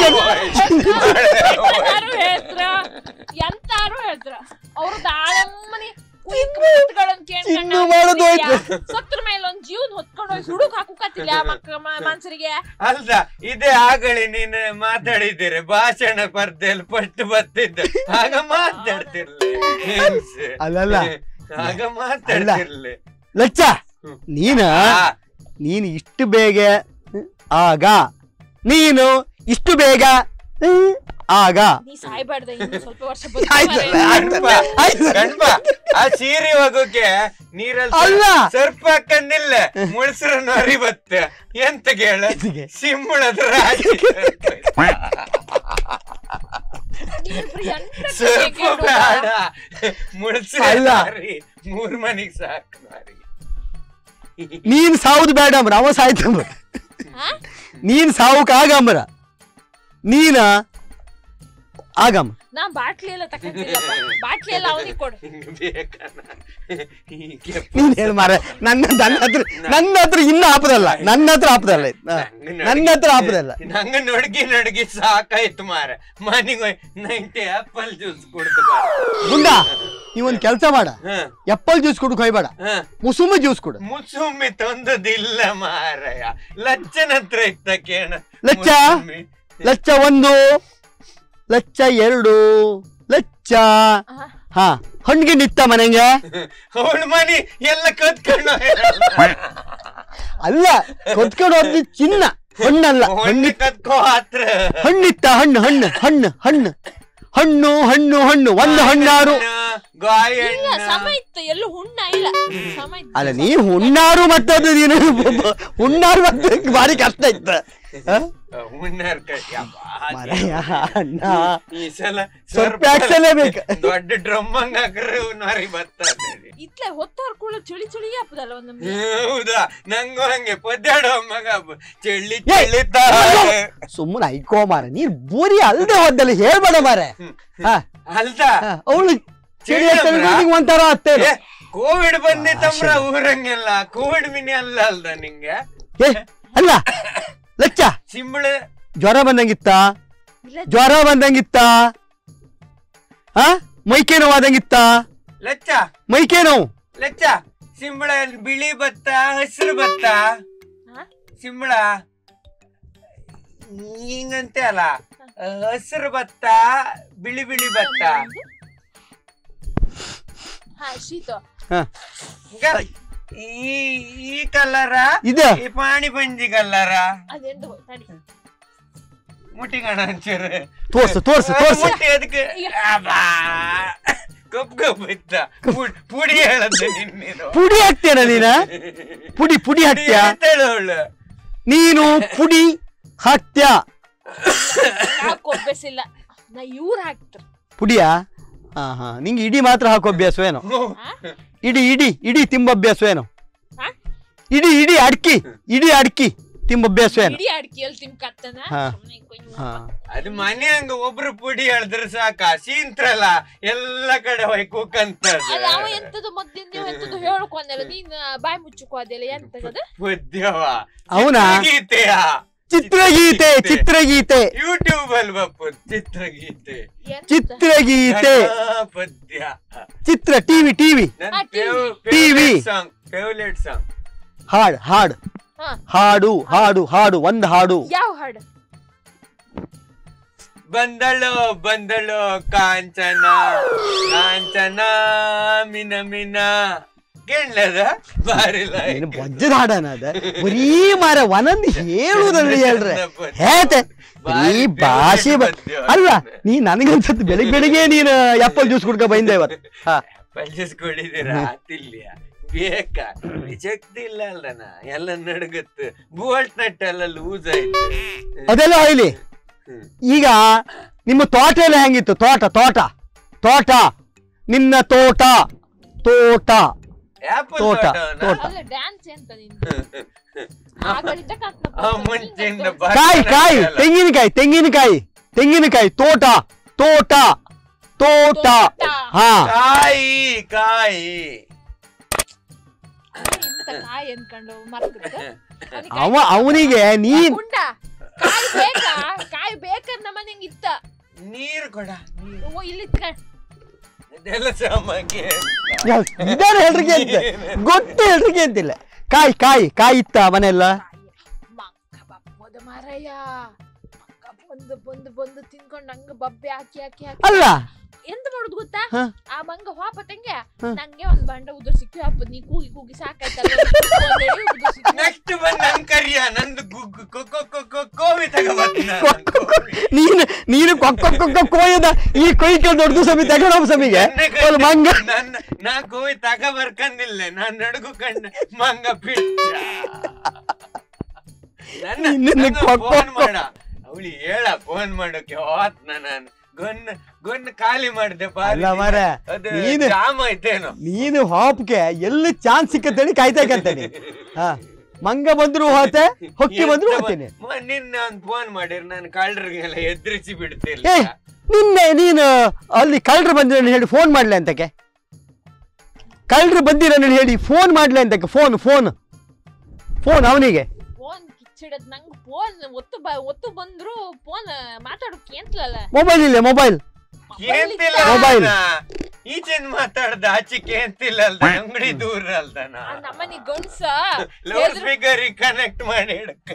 ಯಾರು ಹೇಳ್ತಾರ ಎಂತಾರು ಹೇಳ್ತಾರ ಅವ್ರ ದಾಳಮ್ಮನಿ ಕುಯ್ಕ್ ಮಾತುಗಳನ್ನ ಚಿನ್ನು ಮಾಡೋದು ಕೇಳ್ಕೊಂಡ್ ಹೋಯ್ತು. ಸತ್ರ ಮೇಲೆ ಒಂದ್ ಜೀವನ್ ಹೊತ್ಕೊಂಡು ಹೋಗಿ ಸುಡುಕ್ ಹಾಕುಕತ್ತಿಲ್ಲ ಆ ಮಕ್ಕ ಮ- ಮನ್ಸರಿಗೆ ಅಲ್ದ ಇದೇ ಆಗಲಿ ನೀನು ಮಾತಾಡಿದ್ದೀರಿ ಭಾಷಣ ಸ್ಪರ್ಧೆಯಲ್ಲಿ ಪಟ್ಟು ಬರ್ತಿದ್ದ ಆಗ ಮಾತಾಡ್ತಿರ್ಲಿ ಹೆಂಗ್ಸ್. ಅಲ್ಲಲ್ಲ. ಆಗ ಮಾತಾಡ್ತಿರ್ಲಿ ಲಚ್ಚ ಹ್ಮ್. ನೀನ ಆ, ನೀನು ಇಷ್ಟು ಬೇಗ ಆಗ ನೀನು ಇಷ್ಟು ಬೇಗ ಹ್ಮ್, ಆಗ ನೀ ಸಾಯ್ಬಾರ್ದ ಇನ್ನು ಸ್ವಲ್ಪ ವರ್ಷ ಆಯ್ತಲ್ಲ, ಬದುಕು ಆಯ್ತಲ್ಲ, ಆಯ್ತಲ್ಲ. ಗಂಡ್ಬ, ಆ ಸೀರೆ ಹೋಗೋಕೆ ನೀರಲ್ಲಿ ಅಲ್ಲ. ಸರ್ಪ ಹಾಕಂದಿಲ್ಲ ಮುಳ್ಸ್ರ ನೊರಿ ಬತ್ತ ಎಂತ ಕೇಳ ಇದಿಗೆ. ಸಿಂಬಳದ ರಾಜಿ ಸರ್ಪ ಬೇಡ ಮುಳ್ಸ್ರ ಅಲ್ಲ. ನೊರಿ ಮೂರ್ ಮನಿಗ್ ಸಾಕು ಮಾರಿ ನೀನ್ ಸಾವುದು ಬೇಡ ಅಂಬ್ರ ಅವ ಸಾಯ್ತಂಬ್ರ ನೀನ್ ಸಾವುಕ್ ಆಗಂಬ್ರ ನೀನ ಆಗಮ್ಮ ನಾ ಬಾಟ್ಲಿ ಎಲ್ಲ ತಕೊಂತಿಲ್ಲಪ್ಪ ಬಾಟ್ಲಿ ಎಲ್ಲ ಅವನಿಗೆ ಕೊಡು ಹಿಂಗ್ ಬೇಕನ ಹೀಗೆ ನೀನ್ ಹೇಳ ಮಾರ ನನ್ನ ನನ್ನ ಹತ್ರ ನನ್ನ ಹತ್ರ ಇನ್ನ ಆಪದಲ್ಲ ನನ್ನ ಹತ್ರ ಆಪದಲ್ಲ ಇದು. ಹಾ. ನನ್ನ ಹತ್ರ ಆಪದಲ್ಲ ನಂಗ ನಡ್ಗಿ ನಡ್ಗಿ ಸಾಕಾಯ್ತು ಮಾರ ಮನಿಗೆ ನೈಂಟಿ ಆಪಲ್ ಜ್ಯೂಸ್ ಕುಡ್ದು ಬಾರ ಗುಂಡ ನೀವೊಂದ್ ಕೆಲ್ಸ ಮಾಡ ಹ, ಎಪ್ಪಲ್ ಜ್ಯೂಸ್ ಕುಡು ಕೊಯ್ಬೇಡ ಹ. ಮುಸುಮ ಜ್ಯೂಸ್ ಕೊಡು ಮುಸುಂಬಿ ತಂದದಿಲ್ಲ ಮಾರಯ್ಯ ಲಚ್ಚನ ಹತ್ರ ಇತ್ತ ಕೇಣ ಲಚ್ಚ? ಲಚ್ಚ ಒಂದು ಲಚ್ಚ ಎರಡು ಲಚ್ಚ ಆಹಾ. ಹಾ ಹಣ್ಣಿಗೆ ನಿತ್ತ ಮನೆಗೆ ಅವಳ ಮನಿ ಎಲ್ಲ ಕತ್ಕೊಂಡು ಅಲ್ಲ ಕೊತ್ಕೊಂಡು ಹೋದ್ ಚಿನ್ನ ಹಣ್ಣಲ್ಲ ಹೊಣ್ಣಿ ಹಣ್ಣಿ ಕತ್ಕೋ ಹತ್ರ ಹಣ್ಣಿತ್ತ ಹಣ್ಣು ಹಣ್ಣು ಹಣ್ಣು ಹಣ್ಣು ಹಣ್ಣು ಹಣ್ಣು ಹಣ್ಣು ಒಂದು ಹಣ್ಣಾರು ಗಾಯ ಇಲ್ಲ ಸಮ ಇತ್ತು ಎಲ್ಲೂ ಹುಣ್ಣ ಇಲ್ಲ ಸಮ ಇತ್ತು ಅಲ್ಲ ನೀ ಹುಣ್ಣಾರು ಮತ್ತದು ನೀನು ಹುಣ್ಣಾರು ಮತ್ತೆ ಭಾರಿ ಕಷ್ಟ ಇತ್ತ ಹ? ಹುಣ್ಣಾರ್ ಕೈ ಮಾರಾಯ, ಅಣ್ಣ ಈ ಸಲ ಸ್ವಲ್ಪ ಹಾಕ್ಸಲೇಬೇಕು. ದೊಡ್ಡ ಡ್ರಮ್ ಹಂಗ ಹಾಕ್ರೆ ನರಿ ಬರ್ತದೆ ಇತ್ಲೆ ಹೊತ್ತಾರ್ ಕೂಡ ಚಳಿ ಚಳಿ ಹಾಪದಲ್ಲ ಒಂದ್ ನಮ್ಗೆ ಹೌದಾ ನಂಗೂ ಹಂಗೆ ಪದ್ಯಾಡೋ ಮಗ ಬ- ಚೆಳ್ಳಿ ಏ, ಚೆಳ್ಳಿತಾ ಸುಮ್ಮನೆ ಐಕೋ ಮಾರ ನೀನ್ ಬೂರಿ ಅಲ್ದೆ ಹೋದಲ್ಲಿ ಹೇಳ್ಬೇಡ ಮಾರೆ ಹಾ ಅಲ್ದ ಅವಳು ಚಳಿ ಚಳಿ ಅಮ್ರ? ಒಂಥರ ಅತ್ತೇನು ಏ, ಕೋವಿಡ್ ಬಂದಿತ್ತಮ್ರ ಊರಂಗೆಲ್ಲ ಕೋವಿಡ್ ಮಿನಿ ಅಲ್ಲ ಅಲ್ದ ನಿಂಗೆ ಏ ಅಲ್ಲ ಲಚ್ಚ ಸಿಂಬಳ ಜ್ವರ ಬಂದಂಗಿತ್ತ ಇಲ್ಲ ಜ್ವರ ಬಂದಂಗಿತ್ತ ಹಾ ಮೈಕೆ ನೋವಾದಂಗಿತ್ತ ಲಚ್ಚ ಮೈಕೆ ನೋವು ಲಚ್ಚ ಸಿಂಬಳ ಬಿಳಿ ಭತ್ತ ಹಸಿರು ಭತ್ತ ಹಾ? ಸಿಂಬಳ ಹಿಂಗಂತೆ ಅಲ್ಲ ಹಸಿರು ಭತ್ತ ಬಿಳಿ ಬಿಳಿ ಭತ್ತ ಹಾ ಶೀತ ಹಾ ಈಗ ಈ ಈ ಕಲ್ಲರ ಇದು ಈ ಪಾಣಿ ಪಂಜಿ ಕಲ್ಲರ ಅದೆಂದು ತಡಿ ಮುಟ್ಟಿಗಣ ಒಂಚೂರು ತೋರ್ಸು ತೋರ್ಸು ತೋರ್ಸು ಮುಟ್ಟಿ ಅದಕ್ಕೆ ಅಬ್ಬಾ. ಕಪ್ಪು ಕಪ್ಪು ಇತ್ತ ಪುಡ್- ಪುಡಿ ಹೇಳದ್ದು ನಿನ್ನೇನು ಪುಡಿ ಹಾಕ್ತೇನ ನೀನ ಪುಡಿ ಪುಡಿ ಹಾಕ್ತ್ಯಾ ಹೇಳ್ತಾಳವಳು ನೀನು ಪುಡಿ ಹಾಕ್ತ್ಯಾ ನಾಕ್ ಒಬ್ಬೆಸಿಲ್ಲ ನಾ ಇವ್ರು ಹಾಕ್ತಾರೆ ಪುಡಿಯಾ ಹಾ ಹಾ ನಿಂಗೆ ಇಡಿ ಮಾತ್ರ ಹಾಕೋ ಅಭ್ಯಾಸ ಏನೋ ಇಡಿ ಇಡಿ ಇಡಿ ತಿಂಬ ಅಭ್ಯಾಸ ಏನೋ ಹಾ? ಇಡಿ ಇಡಿ ಅಡ್ಕಿ ಇಡಿ ಅಡ್ಕಿ ತಿಂಬ ಅಭ್ಯಾಸ ಏನು ಇಡೀ ಅಡ್ಕಿಯಲ್ಲಿ ತಿನ್ಕತ್ತನ ಹಾ. ಸುಮ್ನೆ ಕೊಯ್ಯು. ಹಾ ಅದು ಮನೆ ಹಂಗ ಒಬ್ರು ಪುಡಿ ಹೇಳಿದ್ರೆ ಸಾಕ ಸೀಂತ್ರಲ್ಲ ಎಲ್ಲ ಕಡೆ ಹೋಯ್ ಕೂಕಂತದ ಅಲ್ಲ ಅವ ಎಂತದು ಮದ್ದಿನ ನೀವು ಎಂತದು ಹೇಳ್ಕೊಂದಲ್ಲ ನೀನ್ ಬಾಯಿ ಮುಚ್ಚುಕೋದಿಲ್ಲ ಎಂತಗದ ಬುದ್ಧಿಯವ ಅವನಾ? ಗೀತೆಯ ಚಿತ್ರಗೀತೆ ಚಿತ್ರಗೀತೆ ಯೂಟ್ಯೂಬ್ ಅಲ್ಲಿ ಬಪ್ಪು ಚಿತ್ರಗೀತೆ ಎಂತ? ಚಿತ್ರಗೀತೆ ಪದ್ಯ ಚಿತ್ರ ಟಿವಿ ಟಿವಿ ನನ್ ಆ, TV. TV. Song favourite song ಹಾಡು ಹಾಡು ಹಾ. ಹಾಡು ಹಾಡು ಹಾಡು ಒಂದು ಹಾಡು ಯಾವ ಹಾಡು ಬಂದಳು ಬಂದಳು ಕಾಂಚನ ಕಾಂಚನ ಮಿನ ಮಿನ ಕೇಳದ ಬಾರಿಲ್ಲ ಏನು ಬಜ್ಜದ ಹಾಡನ ಅದ ಬರೀ ಮಾರ ಒಂದೊಂದು ಹೇಳುವುದಲ್ಲ ಹೇಳ್ರೆ ಹೇತೆ ಈ ಭಾಷೆ ಬ- ಅಲ್ಲ ನೀ ನನಗನ್ಸತ್ ಬೆಳಿಗ್ಗೆ ಬೆಳಿಗ್ಗೆ ನೀನು ಆಪಲ್ ಜ್ಯೂಸ್ ಕುಡ್ಕ ಬಂದೆ ಇವತ್ತು ಹಾ ಪಲ್ಜಿಸ್ ಕುಡಿದಿರ ಆತಿಲ್ಯ ಬೇಕಾ ಶಕ್ತಿ ಇಲ್ಲ ಅಲ್ಲನ ಎಲ್ಲ ನಡಗತ್ತು ಬೋಲ್ಟ್ ನಟ್ ಎಲ್ಲ ಲೂಸ್ ಆಯ್ತು ಅದೆಲ್ಲ ಹೊಯ್ಲಿ ಹ್ಮ್. ಈಗ ನಿಮ್ಮ ತೋಟ ಎಲ್ಲ ಹೆಂಗಿತ್ತು ತೋಟ ತೋಟ ತೋಟ ನಿನ್ನ ತೋಟ ತೋಟ ಆಪಲ್ ತೋಟ, ತೋಟವನ? ತೋಟ. ಅಲ್ಲ ಡ್ಯಾನ್ಸ್ ಎಂತ ನಿಂದು ಆಗಳಿದ್ದ ಆ ಮುಂಚೆಯಿಂದ ಕಾಯಿ ಕಾಯಿ ಭರತನಾಟ್ಯ ಅಲ್ಲ. ತೆಂಗಿನಕಾಯಿ ತೆಂಗಿನಕಾಯಿ ತೆಂಗಿನಕಾಯಿ ತೋಟ ತೋಟ ತೋಟ ತೋಟ. ಹಾ ಕಾಯಿ ಕಾಯಿ ಎಂತ ಕಾಯಿ ಅನ್ಕೊಂಡು ಮರ್ಕುತ್ತ ಅವ ಅವನಿಗೆ ನೀನ್ ಗುಂಡ ಕಾಯಿ ಬೇಕಾ ಕಾಯಿ ಬೇಕನ್ನ ಮನೆಗೆ ಇತ್ತ ನೀರು ಕೊಡ ನೀರು ಓ ಇಲ್ಲಿ ಇತ್ಕೊಂಡ್ ಅದೆಲ್ಲ ಸಾಮಾನ್ಯ ಇದಾರೆ ಹೇಳ್ರಿಗೆ ಅಂತ ಗೊತ್ತು ಹೇಳ್ರಿಗೆ ಅಂತಿಲ್ಲ ಕಾಯಿ ಕಾಯಿ ಕಾಯಿ ಇತ್ತ ಮನೆಯಲ್ಲ ಮಂಗ ಬಪ್ಪದ ಮಾರಯ್ಯ ಮಂಗ ಬಂದು ಬಂದು ಬಂದು ತಿನ್ಕೊಂಡು ಹಂಗ ಬಬ್ಬೆ ಹಾಕಿ ಹಾಕಿ ಹಾಕಿ ಅಲ್ಲ ಎಂತ ಮಾಡುದು ಗೊತ್ತಾ ಹ. ಆ ಮಂಗ ಹೋಪ ತಂಗೆ ಹ. ನಂಗೆ ಒಂದ್ ಬಂಡ ಉದುರ್ ಸಿಕ್ಕಿ ಹಾಪದ್ ನೀ ಕೂಗಿ ಕೂಗಿ ಸಾಕಾಯ್ತಲ್ಲ ಅಂತೇಳಿ ಉದುರ್ ಸಿಕ್ಕಿ ನೆಕ್ಸ್ಟ್ ಬಂದ್ ನನ್ ಕರಿಯ ನಂದು ಗುಗ್ಗು ಕೊ- ಕೊ- ಕೊ- ಕೊ- ಕೋವಿ ತಗೋಬರ್ತೀನಿ ನೀನು ನೀನು ಕೊಕ್ಕ ಕೊಕ್ಕ ಕೋಯದ ಈ ಕೊಯ್ಕೆ ದೊಡ್ಡ ಸಮಿ ತಗೊಂಡ ಸಮಿಗೆ ಒಂದು ಮಂಗ ನನ್ನ ನಾ ಕೋವಿ ತಗೋಬರ್ಕಂದಿಲ್ಲ ನಾನ್ ನಡುಗು ಕಂಡ ಮಂಗ ಬಿಟ್ಟ ನಿನ್ನ ಕೊಕ್ಕೊ- ಫೋನ್ ಮಾಡ ಅವಳಿ ಹೇಳ ಫೋನ್ ಮಾಡೋಕೆ ಹೋತ್ ನಾನು ಗೊನ್ನ ಗೊನ್ನ ಖಾಲಿ ಮಾಡಿದೆ ಅಲ್ಲ ಮಾರ್ರೆ, ಅದು ನೀನು- ಜಾಮ್ ಐತೇನೋ ನೀನು ಹಾಪ್ಗೆ ಎಲ್ಲಿ ಚಾನ್ಸ್ ಸಿಕ್ಕತ್ತೇಳಿ ಕಾಯ್ತಾಕಂತಾನೆ ಹಾ ಮಂಗ ಬಂದ್ರು ಹೋತೆ ಹೊಕ್ಕಿ ಬಂದ್ರು ಎಂತ ಹೋಗ್ತೀನಿ ಮ- ನಿನ್ನೆ ಒಂದ್ ಫೋನ್ ಮಾಡಿರ್ ನಾನು ಕಳ್ಳರಿಗೆಲ್ಲ ಎದುರಿಸಿ ಬಿಡ್ತಿಲ್ಲ ಏ ನಿನ್ನೆ ನೀನು ಅಲ್ಲಿ ಕಳ್ರು ಬಂದಿರ ಹೇಳಿ ಫೋನ್ ಮಾಡ್ಲಿ ಅಂತಕ್ಕೆ ಕಳ್ರು ಬಂದಿರ ಹೇಳಿ ಫೋನ್ ಮಾಡ್ಲಿ ಅಂತಕ್ಕೆ ಫೋನ್ ಫೋನ್ ಫೋನ್ ಅವನಿಗೆ ಫೋನ್ ಕಿಚ್ಚಿಡದ್ ನಂಗ್ ಫೋನ್ ಒತ್ತು ಬ ಒತ್ತು ಬಂದ್ರು ಫೋನ್ ಮಾತಾಡೋಕೆ ಎಂತಲಲ್ಲ ಮೊಬೈಲ್ ಇಲ್ಲ ಮೊಬೈಲ್ ಕೇಂತಿಲ್ಲ Mobile. ಈಚೆನ್ ಮಾತಾಡ್ದ ಆಚೆ ಅಂತಿಲ್ಲ ಅಲ್ದ ಅಂಗಡಿ ದೂರ ಅಲ್ದನ ಆ ನಮ್ಮನಿ ಗಂಡ್ಸ ಲೌಡ್ ಸ್ಪೀಕರ್ ಕನೆಕ್ಟ್ ಮಾಡಿ ಇಡಕ್ಕ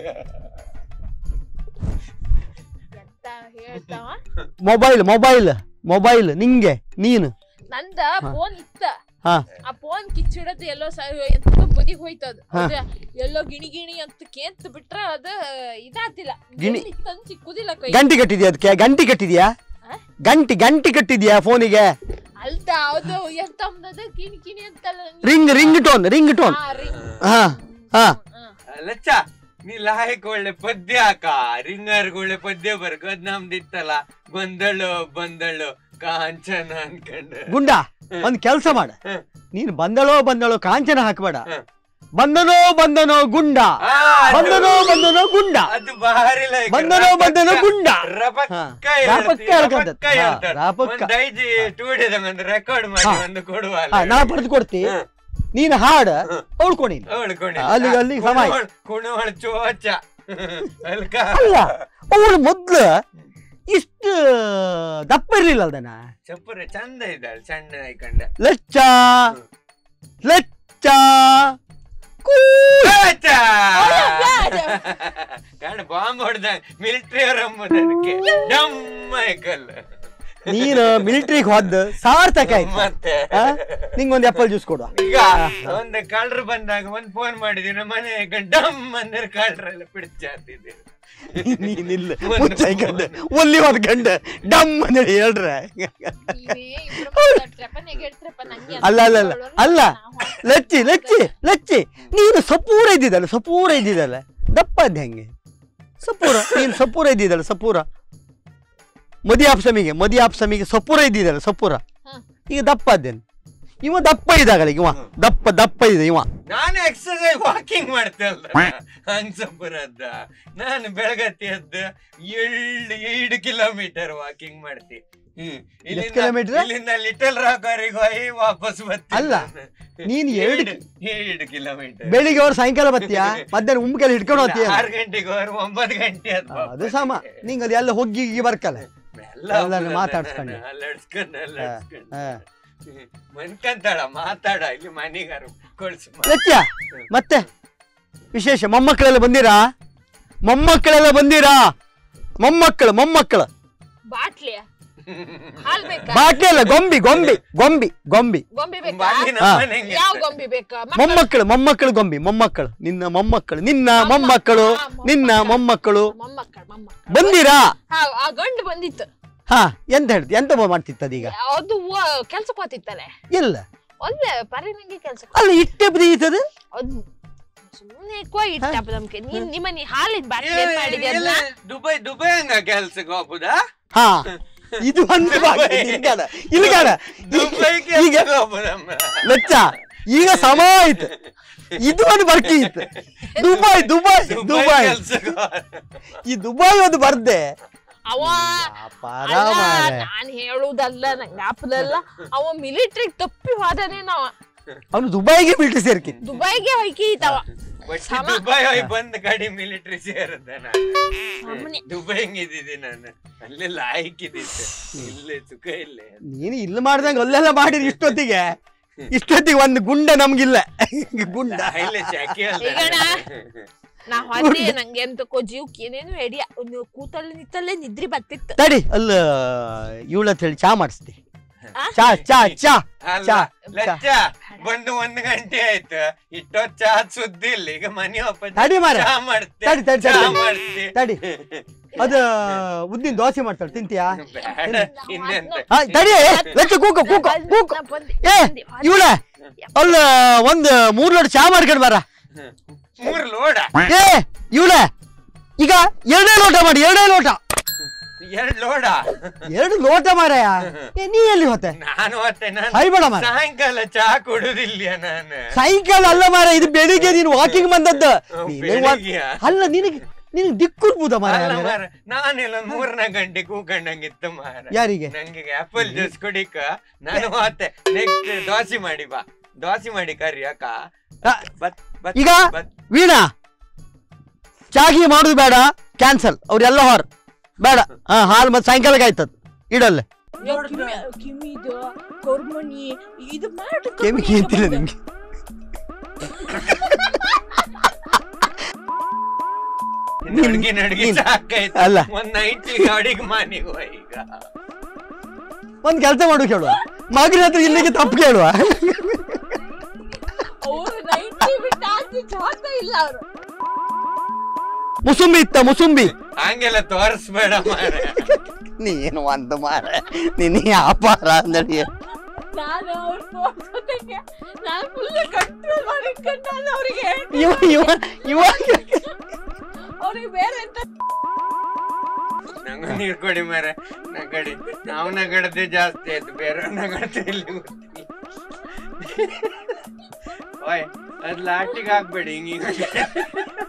ಎಂತ ಹೇಳ್ತಾವ ಮೊಬೈಲ್ ಮೊಬೈಲ್ ಮೊಬೈಲ್ ನಿಂಗೆ ನೀನು ನಂದ ಫೋನ್ ಇತ್ತ ಹಾ ಆ ಫೋನ್ ಕಿಚ್ಚಿಡದ್ ಎಲ್ಲೋ ಸ ಎಂತ ಬದಿಗ್ ಹೋಯ್ತದ ಹಾ. ಅದ ಎಲ್ಲೋ ಗಿಣಿ ಗಿಣಿ ಅಂತ ಕೇಂತ ಬಿಟ್ರ ಅದ ಇದಾತಿಲ್ಲ ಗಿಣಿ- ಎಲ್ಲಿ ತಂದ್ ಸಿಕ್ಕುದಿಲ್ಲ ಕೈ ಗಂಟಿ ಕಟ್ಟಿದ್ಯಾ ಅದಕ್ಕೆ ಗಂಟಿ ಕಟ್ಟಿದ್ಯಾ ಆ? ಗಂಟಿ ಗಂಟಿ ಕಟ್ಟಿದ್ಯಾ ಫೋನಿಗೆ ಅಲ್ದ ಅದು ಎಂತ ಅಂದದ ಕಿಣಿ ಕಿಣಿ ಅಂತಲ್ಲ ring ring tone ring tone ಆ, ring. ಹಾ ಹಾ ಹ್ಮ್. ಲಚ್ಚ ನೀ ಲಾಯಕ್ ಒಳ್ಳೆ ಪದ್ಯ ಹಾಕ ರಿಂಗರ್ಗ್ ಒಳ್ಳೆ ಪದ್ಯ ಬರ್ಕ ಅದ್ ನಮ್ದಿತ್ತಲ್ಲ ಬಂದಳು ಬಂದಳು ಕಾಂಚನ ಅನ್ಕಂಡು ಗುಂಡ ಒಂದ್ ಕೆಲ್ಸ ಮಾಡ ಹ್ಮ್. ನೀನು ಬಂದಳೋ ಬಂದಳೋ ಕಾಂಚನ ಹಾಕಬೇಡ ಹ್ಮ್. ಬಂದನೋ ಬಂದನೋ ಗುಂಡ ಆ, ಅದು- ಬಂದನೋ ಬಂದನೋ ಗುಂಡ ಅದು ಭಾರಿ like ಬಂದನೋ ಬಂದನೋ ಗುಂಡ ರಪಕ್ಕ ಹಾ. ಹೇಳ್ತಿ, ರಪಕ್ಕ ಹೇಳ್ಕಂತದ್ದು. ರಪಕ್ಕ ಹಾ, ಹೇಳ್ತಾರೆ. ರಪಕ್ಕ. ಒಂದ್ ಐದು ಸ್ಟುಡಿಯೋದಾಗ ಒಂದು ರೆಕಾರ್ಡ್ ಮಾಡಿ ಹಾ. ಒಂದು ಕೊಡುವ ಹಾ, ನಾ ಬರ್ದು ಕೊಡ್ತಿ ನೀನು ಹಾಡು ಉಳ್ಕೊಡಿ ಅಲ್ಲಿ- ಅಲ್ಲಿ ಸಮ ಆಯ್ತು. ಕುಣವಳ ಚೋಚ ಅಲ್ಕ ಅಲ್ಲ ಅವಳು ಮೊದ್ಲು ಇಷ್ಟು ದಪ್ಪ ಇರ್ಲಿಲ್ಲ ಅಲ್ದನ ಚಪ್ಪರ ಚಂದ ಇದ್ದಾಳೆ ಸಣ್ಣ ಆಯ್ಕೊಂಡ ಲಚ್ಚ ಲಚ್ಚ ಕೂ ಕಾಣ ಬಾಂಬ್ ಹೊಡೆದ ಮಿಲಿಟರಿ ಅವ್ರ ಅದಕ್ಕೆ ಡಮ್ಮ ಕಲ್ಲ ನೀನು ಮಿಲಿಟ್ರಿಗೆ ಹೋದ್ ಸಾರ್ಥಕ ಆಯ್ತು ಮತ್ತೆ ಆ? ನಿಂಗೊಂದ್ ಆಪಲ್ ಜ್ಯೂಸ್ ಕೊಡುವ ಈಗ ಒಂದ್ ಕಳ್ರು ಬಂದಾಗ ಒಂದ್ ಫೋನ್ ಮಾಡಿದೀನಿ ನಮ್ಮ ಮನೆ ಡಮ್ ಅಂದ್ರೆ ಕಳ್ರೆಲ್ಲ ಪಿಡ್ಚಾತಿದ್ದೀರಿ ನೀನಿಲ್ಲ ಮುಚ್ಚಾಯ್ಕಂಡ ಒಲ್ಲಿ ಒಂದ್ ಗಂಡ ಡಮ್ ಅಂದ್ರೆ ಹೇಳ್ರೆ ನೀವೇ ಇಬ್ರು ಮಾತಾಡ್ತ್ರಪ್ಪ, ನೆಗೆಡ್ತ್ರಪ್ಪ, ನಂಗೆ ಅಂತ ಅಲ್ಲ, ಅಲ್ಲ, ಅಲ್ಲ. ಹೇಳೋರು ಅಲ್ಲ. ನಾವು ಲಚ್ಚಿ ಲಚ್ಚಿ ಲಚ್ಚಿ ನೀನು ಸಪೂರ ಇದ್ದಿದ್ದಲ್ಲ ಸಪೂರ ಇದ್ದಿದ್ದಲ್ಲ ದಪ್ಪ ಅದ್ ಹೆಂಗೆ ಸಪೂರ ನೀನು ಸಪೂರ ಇದ್ದಿದ್ದಲ್ಲ ಸಪೂರ ಮದಿ ಆಪ್ಸಮಿಗೆ ಮದಿ ಆಪ್ಸಮಿಗೆ ಸಪೂರ ಇದ್ದಿದ್ದಲ್ಲ ಸಪೂರ ಹಾ. ಈಗ ದಪ್ಪ ಅದೇನು ಇವ ದಪ್ಪ ಇದ್ದಾಗಲ್ಲ ಇವ ದಪ್ಪ ದಪ್ಪ ಇದೆ ಇವ ನಾನು ಎಕ್ಸರ್ಸೈಸ್ ವಾಕಿಂಗ್ ಮಾಡ್ತೇವಲ್ಲ ಹಂಸಪುರದ್ದ ನಾನು ಬೆಳಗತ್ತಿ ಎದ್ದ ಏಳು ಏಳು ಕಿಲೋಮೀಟರ್ ವಾಕಿಂಗ್ ಮಾಡ್ತಿ ಹ್ಮ್. ಇಲ್ಲಿಂದ- kilometer? ಇಲ್ಲಿಂದ ಲಿಟಲ್ ರಾಕರಿಗೆ ಹೋಗಿ ವಾಪಸ್ ಬರ್ತೀನಿ ಅಲ್ಲ, ನಾನು. ನೀನ್ ಎರಡು ಏಳು ಏಳು ಕಿಲೋಮೀಟರ್ ಬೆಳಿಗ್ಗೆ ಅವ್ರು ಸಾಯಂಕಾಲ ಬರ್ತೀಯಾ ಮಧ್ಯಾಹ್ನ ಉಮ್ಕೆಲ್ಲ ಹಿಡ್ಕೊಂಡು ಹೋಗ್ತೀಯ ಆರು ಗಂಟೆಗೆ ಹೋದ್ರೆ ಒಂಬತ್ತು ಗಂಟೆ ಅದ್ ಅದು ಸಮ ನಿಂಗೆ ಅದು ಎಲ್ಲ ಹೊಗ್ಗಿ ಗಿಗ್ಗಿ ಬರ್ಕಲ್ಲ ಎಲ್ಲ ಎಲ್ಲಾನು ಮಾತಾಡ್ಸ್ಕೊಂಡು. ಅಲ್ಲಾಡ್ಸ್ಕೊಂಡು ಅಲ್ಲಾಡ್ಸ್ಕೊಂಡು ಹಾ. ಮನ್ಕಂತಾಳ ಮಾತಾಡ ಇಲ್ಲಿ ಮನೆಗಾರು ಕೊಡ್ಸು ಲಚ್ಚ ಮತ್ತೆ ವಿಶೇಷ ಮೊಮ್ಮಕ್ಕಳೆಲ್ಲ ಬಂದಿರಾ ಮೊಮ್ಮಕ್ಕಳೆಲ್ಲ ಬಂದಿರಾ ಮೊಮ್ಮಕ್ಕಳು ಮೊಮ್ಮಕ್ಕಳು ಬಾಟ್ಲಿ ಹಾಲ್ ಬೇಕಾ ಬಾಟ್ಲಿ ಅಲ್ಲ ಗೊಂಬಿ ಗೊಂಬಿ ಗೊಂಬಿ ಗೊಂಬಿ ಗೊಂಬಿ ಬೇಕಾ ಬಾಗಿನ ಹಾ. ಮನೆಗೆ ಯಾವ ಗೊಂಬಿ ಬೇಕಾ ಮಕ್ಕಳು- ಮೊಮ್ಮಕ್ಕಳು ಮೊಮ್ಮಕ್ಕಳು ಗೊಂಬಿ ಮೊಮ್ಮಕ್ಕಳು ನಿನ್ನ ಮೊಮ್ಮಕ್ಕಳು ನಿನ್ನ ಮೊಮ್ಮಕ್ಕಳು. ಮೊಮ್ಮಕ್ಕಳು ಹಾ, ನಿನ್ನ ಮೊಮ್ಮಕ್ಕಳು. ಮೊಮ್ಮಕ್ಕಳು ಮೊಮ್ಮಕ್ಕಳು ಮೊಮ್ಮಕ್ಕಳು ಬಂದಿರಾ ಹಾ ಆ ಗಂಡು ಬಂದಿತ್ತು ಹಾ ಎಂತ ಹೇಳ್ತಿ ಎಂತ ಮಾಡ್ತಿತ್ತದೀಗ ಅದು ಕೆಲ್ಸಕ್ಕೆ ಹೋತಿತ್ತಲೆ ಇಲ್ಲ ಒಳ್ಳೆ ಪರಿನಿಗೆ ಕೆಲ್ಸ ಅಲ್ಲ ಇಟ್ಟೆ ಬದೀತದ ಅದು ಸುಮ್ಮನೆ ಕೋ ಇಟ್ಟಪ್ಪ ನಮ್ಗೆ ನೀನ್ ನಿಮ್ಮ ನೀ ಹಾಲಿನ ಬಾಟ್ಲಿ ಏನ್ ಮಾಡಿದೆ ಎಲ್ಲ ಅದ್ನ? ದುಬೈ ದುಬೈ ಹಂಗ ಕೆಲ್ಸಕ್ಕೆ ಹೋಗುದಾ ಹಾ ಇದು ಒಂದು ಭಾಗ ಇಲ್ಗಾಡ ಇಲ್ಗಾಡ ದುಬೈ ಈಗ ಕೆಲ್ಸಕ್ಕೆ ಹೋಗುದಮ್ಮ ಲಚ್ಚ ಈಗ ಸಮ ಆಯ್ತು ಇದು ಒಂದು ಬರ್ಕಿ ಇತ್ತು ದುಬೈ ದುಬೈ ದುಬೈ ಕೆಲ್ಸಕ್ಕೆ ಈ ದುಬೈ ಒಂದು ಬರ್ದೆ ಅವ ಪಾರ ಅಲ್ಲ, ಮಾರ್ರೆ. ನಾನ್ ಹೇಳುದಲ್ಲ ನಂಗೆ ಆಪದಲ್ಲ ಅವ ಮಿಲಿಟರಿ ತಪ್ಪಿ ಹೋದನೇ ನಾವ ಅವನು ದುಬೈಗೆ ಬಿಟ್ಟು ಸೇರ್ಕಿ ದುಬೈಗೆ ಹೋಯ್ಕಿ ಈತವ ಒಟ್ಟು ಸಮ. ದುಬೈ ಹೋಗಿ ಬಂದ ಕಡೆ ಮಿಲಿಟರಿ ಸೇರದ ನಾನು ಸಾಮಾನ್ಯ. ದುಬೈ ಹೆಂಗಿದ್ದಿದ್ದೆ ನಾನು ಅಲ್ಲೆಲ್ಲ ಆಯ್ಕಿದ್ದಿತ್ತು ಇಲ್ಲೇ ಸುಖ ಇಲ್ಲೇ ನೀನು ಇಲ್ಲಿ ಮಾಡ್ದಂಗ ಅಲ್ಲೆಲ್ಲ ಮಾಡಿರಿ ಇಷ್ಟೊತ್ತಿಗೆ ಇಷ್ಟೊತ್ತಿಗೆ ಒಂದು ಗುಂಡ ನಮ್ಗಿಲ್ಲ ಗುಂಡ ಇಲ್ಲೇ ಶಾಖೆ ಅಲ್ಲ ಈಗಣ ನಾ ಹೊದ್ದೆ ನಂಗೆ ಎಂತಕ್ಕೋ ಜೀವಕ್ಕೆ ಏನೇನು ಎಡಿಯ ಒಂದು ಕೂತಲ್ಲಿ ನಿತ್ತಲ್ಲೇ ನಿದ್ರಿ ಬತ್ತಿತ್ತು ತಡಿ ಅಲ್ಲ ಇವಳ ಹೇಳಿ ಚಾ ಮಾಡಿಸ್ತಿ ಆ? ಚಾ ಚಾ ಚಾ ಅಲ್ಲ ಚಾ ಲಚ್ಚ ಬಂದು ಒಂದ್ ಗಂಟೆ ಆಯ್ತು ಇಷ್ಟೊತ್ ಚಾ ಸುದ್ದಿ ಇಲ್ಲ ಈಗ ಮನೆ ವಾಪಸ್ ತಡಿ ಮಾರ್ರೆ. ಚಾ ಮಾಡ್ತೆ ತಡಿ, ತಡಿ, ಚಾ ತಡಿ. ಮಾಡ್ತೆ ತಡಿ ಅದ ಉದ್ದಿನ ದೋಸೆ ಮಾಡ್ತಾಳೆ ತಿಂತೀಯಾ ಬೇಡ ಇನ್ನೆಂತ ಆ, ತಡಿ ಲೆಚ್ಚ ಕೂಕ ಕೂಕ ಕೂಕ ನಾ ಬಂದೆ, ಏ ಬಂದೆ, ಹೊದ್ದೆ. ಇವಳ ಅಲ್ಲ ಒಂದ್ ಮೂರ್ ಲೋಟ ಚಾ ಮಾಡ್ಕೊಂಡ್ ಬಾರ ಮೂರ್ ಲೋಡ ಏ ಇವಳ ಈಗ ಎರಡೇ ಲೋಟ ಮಾಡಿ ಎರಡೇ ಲೋಟ ಎರಡ್ ಲೋಡ ಎರಡು ಲೋಟ ಮಾರಾಯ ಏ ನೀ ಎಲ್ಲಿ ಹೋತೆ ನಾನು ಮತ್ತೆ ನಾನು ಹೈಬೇಡ ಮಾರ ಸಾಯಂಕಾಲ ಚಾ ಕುಡುದಿಲ್ಲ ನಾನು ಸಾಯಂಕಾಲ ಅಲ್ಲ ಮಾರ ಇದು ಬೆಳಿಗ್ಗೆ ನೀನು ವಾಕಿಂಗ್ ಬಂದದ್ದು ಓ, ನೀನೇ ವಾ- ಬೆಳಿಗ್ಗೆಯಾ? ಅಲ್ಲ ನಿನಗೆ ನಿನಗೆ ದಿಕ್ಕುರ್ಬುದ ಮಾರ ಅಲ್ಲ ಮಾರ ನಾನೆಲ್ಲ ಮೂರ್ನ ಗಂಟೆ ಕೂಕಂಡಂಗಿತ್ತು ಮಾರ ಯಾರಿಗೆ ನಂಗೆ ಆಪಲ್ ಜ್ಯೂಸ್ ಕುಡಿಕ ನಾನು ಮತ್ತೆ ನೆಕ್ಸ್ಟ್ ದೋಸೆ ಮಾಡಿ ಬಾ ದೋಸೆ ಮಾಡಿ ಕರಿ ಅಕ್ಕ ಆ, ಬತ್ ಬತ್ ಈಗ ಬತ್ ವೀಣಾ ಚಾಗಿ ಮಾಡುದು ಬೇಡ ಕ್ಯಾನ್ಸಲ್ ಅವ್ರೆಲ್ಲ ಹೊರ ಬೇಡ ಹಾ ಹಾಲು ಮತ್ತೆ ಸಾಯಂಕಾಲಕ್ಕೆ ಆಯ್ತದ ಇಡಲ್ಲ ಯೋ, ಕಿಮ್ಮಿ- ಕಿಮ್ಮಿದು ಕೊರ್ಮಣಿ ಇದು ಮಾಡಿ ಕೆಮಿ ಕೇಂತಿಲ್ಲ ನಿಮ್ಗೆ ನಡ್ಗಿ ನಡ್ಗಿ ನೀನ್- ಸಾಕಾಯ್ತು ಅಲ್ಲ. ಒಂದ್ ನೈಟ್ ಅಡಿಗೆ ಮನೆಗೆ ಹೋಯ್ ಈಗ ಒಂದ್ ಕೆಲಸ ಮಾಡು ಕೇಳುವ ಮಗನ ಹತ್ರ ಇಲ್ಲಿಗೆ ತಪ್ಪು ಕೇಳುವ ಅವ್ರು ನೈಂಟಿ ಬಿಟ್ಟು ಆಚೆ ಜಾತ ಇಲ್ಲ ಅವರು ಮುಸುಂಬಿ ಇತ್ತ ಮುಸುಂಬಿ ಹಂಗೆಲ್ಲ ತೋರಿಸ್ಬೇಡ ಮಾರ ನೀನು ಒಂದು ಮಾರ ನೀನು ವ್ಯಾಪಾರ ಅಂದಡಿ ನಾನು ಅವ್ರ ತೋರ್ಸೋದಕ್ಕೆ ನಾನು ಫುಲ್ ಕಂಟ್ರೋಲ್ ಮಾಡಿಕೊಂಡು ನಾನು ಅವ್ರಿಗೆ ಹೇಳ್ತೀನಿ. ಇವ ಇವ ಇವ ಅವ್ರಿಗೆ ಬೇರೆ ಎಂತ ನಂಗ ನೀರ್ ಕೊಡಿ ಮಾರ ನಗಡಿ ನಾವು ನಗಡದೆ ಜಾಸ್ತಿ ಆಯ್ತು ಬೇರೆ ನಗಡದೆ ಇಲ್ಲಿ ಗೊತ್ತಿಲ್ಲ ಓಯ್ ಅದ್ ಲಾಟಿಗೆ ಹಾಕ್ಬೇಡಿ ಹಿಂಗ